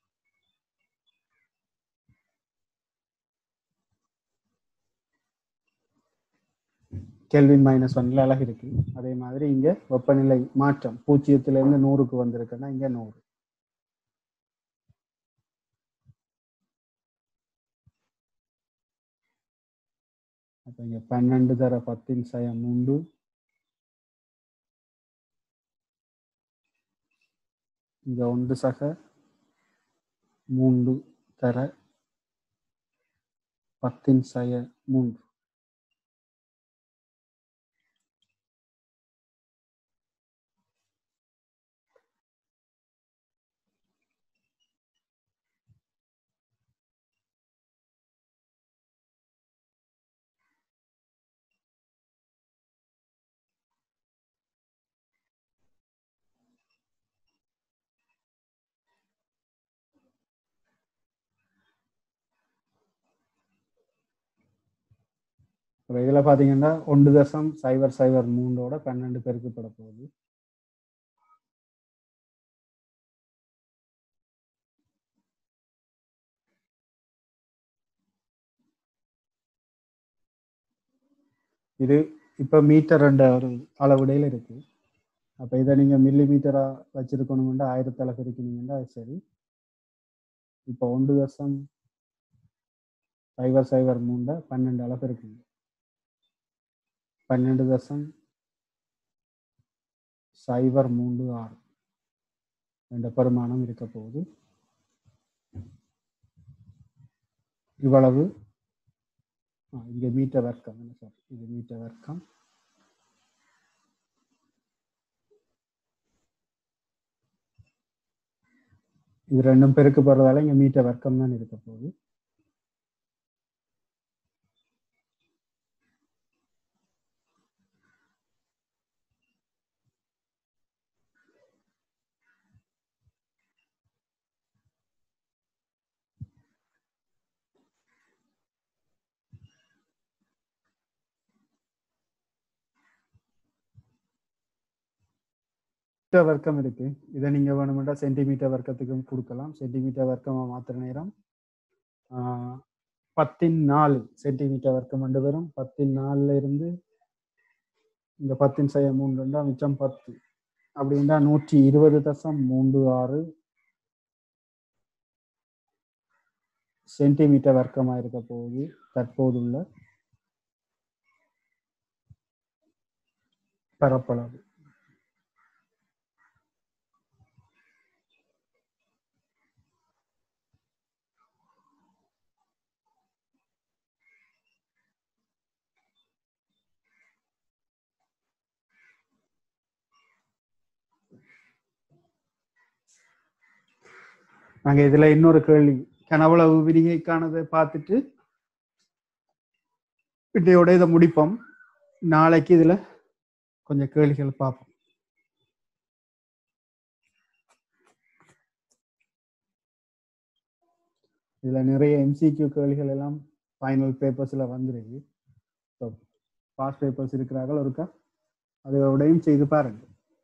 கெல்வின் மைனஸ் ஒன்ல அழகு இருக்கு அதே மாதிரி இங்க வெப்பநிலை மாற்றம் பூஜ்ஜியத்துல இருந்து நூறுக்கு வந்திருக்குன்னா இங்க நூறு அப்ப இங்க பன்னெண்டு தர பத்தின் சயம் மூன்று இங்க ஒன்று சக மூன்று தர பத்தின் சய மூன்று இப்போ இதில் பார்த்தீங்கன்னா ஒன்று தசம் சைபர் சைபர் மூன்றோட பன்னெண்டு பெருக்கப்பட போகுது இது இப்போ மீட்டர் என்ற ஒரு அளவுடையில் இருக்கு அப்போ இதை நீங்கள் மில்லி மீட்டராக வச்சிருக்கணுமெண்டா ஆயிரத்தி அளவு இருக்கணுமெண்டா அது சரி இப்போ ஒன்று தசம் சைபர் சைபர் மூண்ட பன்னெண்டு அளவு இருக்குங்க பன்னெண்டு தசம் சைபர் மூன்று ஆறு என்ற பெருமானம் இருக்க போகுது இவ்வளவு ஆ, இங்க மீட்டர் வர்க்கம் என்ன சார் இது மீட்டர் வர்க்கம் இது ரெண்டும் பெருக்கு போறதால இங்க மீட்டர் வர்க்கம் தான் இருக்க போகுது மீட்டர் வர்க்கம் இருக்கு இதை நீங்க வேணுமெண்டா சென்டிமீட்டர் வர்க்கத்துக்கும் கொடுக்கலாம் சென்டிமீட்டர் வர்க்கமா மாத்திர நேரம் ஆஹ், பத்தின் நாலு சென்டிமீட்டர் வர்க்கம் ரெண்டு வரும் பத்தின் நாலுல இருந்து இந்த பத்தின் செய்ய மூணு ரெண்டா மிச்சம் பத்து அப்படின்னா நூற்றி இருபது தசம் மூன்று ஆறு சென்டிமீட்டர் வர்க்கமா இருக்க போகுது தற்போதுள்ள பரப்பளவு நாங்க இதுல இன்னொரு கேள்வி கனவளவு விரிகைக்கானதை பார்த்துட்டு இன்றையோட இதை முடிப்போம் நாளைக்கு இதுல கொஞ்சம் கேள்விகள் பார்ப்போம் இதுல நிறைய எம்சிக்யூ கேள்விகள் எல்லாம் ஃபைனல் பேப்பர்ஸ்ல வந்துருக்கு ஸோ பாஸ் பேப்பர்ஸ் இருக்கிறார்கள் ஒருக்கா அதோடையும் செய்து பாருங்க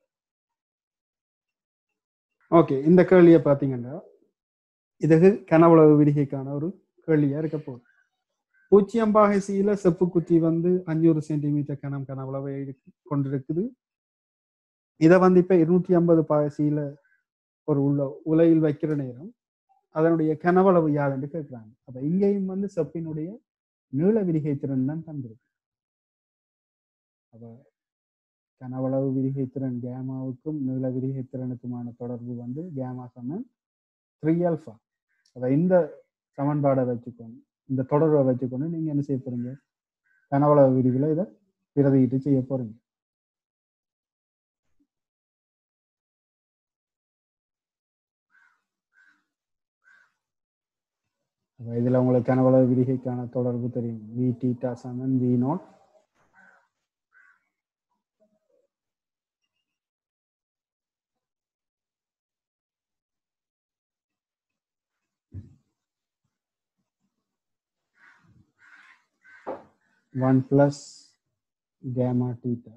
ஓகே இந்த கேள்வியை பார்த்தீங்கன்னா இதுக்கு கனவுளவு விரிகைக்கான ஒரு கேள்வியா இருக்க போகுது பூஜ்ஜியம் பாகை சீல செப்பு குச்சி வந்து அஞ்சூறு சென்டிமீட்டர் கனம் கனவுளவை இருக்கு கொண்டிருக்குது இதை வந்து இப்ப இருநூற்றி ஐம்பது பாகை சீல ஒரு உள்ள உலையில் வைக்கிற நேரம் அதனுடைய கனவளவு யாருன்னு கேட்கிறாங்க அப்ப இங்கேயும் வந்து செப்பினுடைய நீள விரிகை திறன் தான் தந்திருக்கு அப்ப கனவளவு விரிகை திறன் கேமாவுக்கும் நீள விரிகை திறனுக்குமான தொடர்பு வந்து கேமா சமன் த்ரீ ஆல்ஃபா அப்ப இந்த சமன்பாடை வச்சுக்கோங்க இந்த தொடர்பை வச்சுக்கொண்டு நீங்க என்ன செய்ய போறீங்க கனவளவு விரிவில் இதை பிரதியிட்டு செய்ய போறீங்க அப்ப இதுல உங்களுக்கு கனவளவு விரிகைக்கான தொடர்பு தெரியும் வி டீட்டா சமன் V naught one plus gamma theta.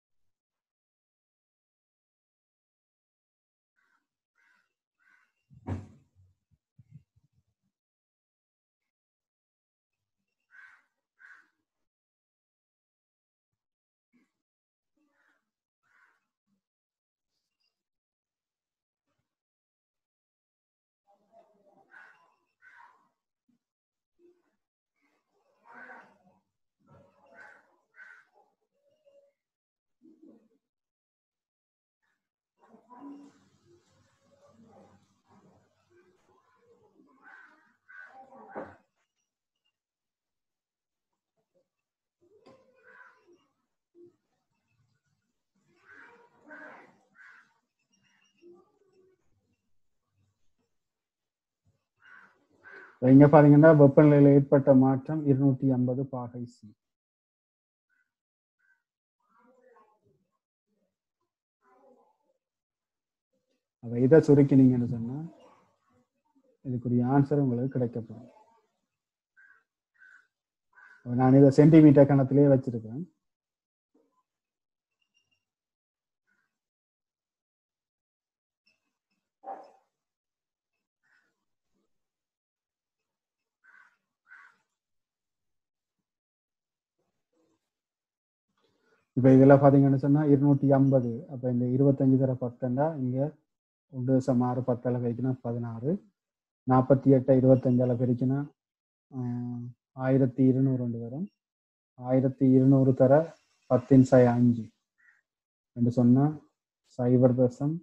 இப்ப இங்க பாத்தீங்கன்னா வெப்பநிலையில ஏற்பட்ட மாற்றம் இருநூற்றி ஐம்பது பாகை சி அப்ப இதை சுருக்கினீங்கன்னு சொன்னா இதுக்குரிய ஆன்சர் உங்களுக்கு கிடைக்கப்படும் அப்ப நான் இதை சென்டிமீட்டர் கணத்திலேயே வச்சிருக்கேன் இப்போ இதில் பார்த்தீங்கன்னு சொன்னால் இருநூற்றி ஐம்பது அப்போ இந்த இருபத்தஞ்சு தர பத்தண்டா இங்கே ஒன்று சம் ஆறு பத்தால் பெருக்கினா பதினாறு நாற்பத்தி எட்டை இருபத்தஞ்சால் பெருக்கினா ஆஹ், ஆயிரத்தி இருநூறு ரெண்டு வரும் ஆயிரத்தி இருநூறு தர பத்தின் சை அஞ்சு என்று சொன்னால் சைபர் தசம்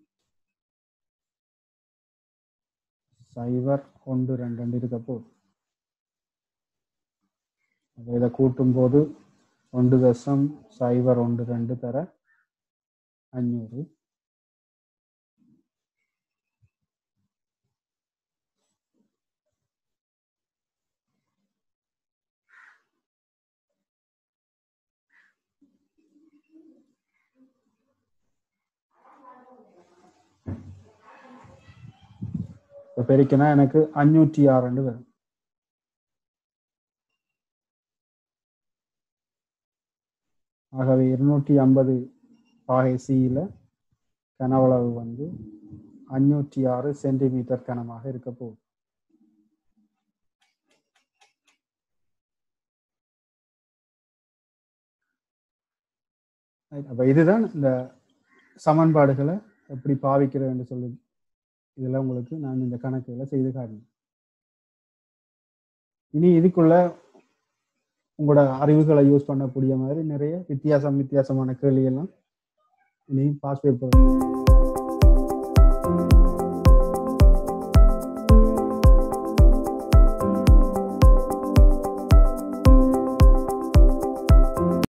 சைபர் ஒன்று ரெண்டு ரெண்டு இருக்க போகுது அப்போ இதை கூட்டும்போது ஒன்று தசம் சைபர் ஒன்று ரெண்டு தர அஞ்சூறு இப்போ பெருக்கினா எனக்கு அஞ்சூற்றி ஆறு ரெண்டு வரும் ஆகவே இருநூற்றி ஐம்பது பாகை சியில் கனவளவு வந்து அஞ்சூற்றி ஆறு சென்டிமீட்டர் கனமாக இருக்க போகுது அப்ப இதுதான் இந்த சமன்பாடுகளை எப்படி பாவிக்கிறதுன்னு சொல்லி இதெல்லாம் உங்களுக்கு நான் இந்த கணக்குகளை செய்து காட்டினேன் இனி இதுக்குள்ள உங்களோட அறிவுகளை யூஸ் பண்ணக்கூடிய மாதிரி நிறைய வித்தியாசம் வித்தியாசமான கேள்வி எல்லாம் இனி பாஸ் பேப்பர்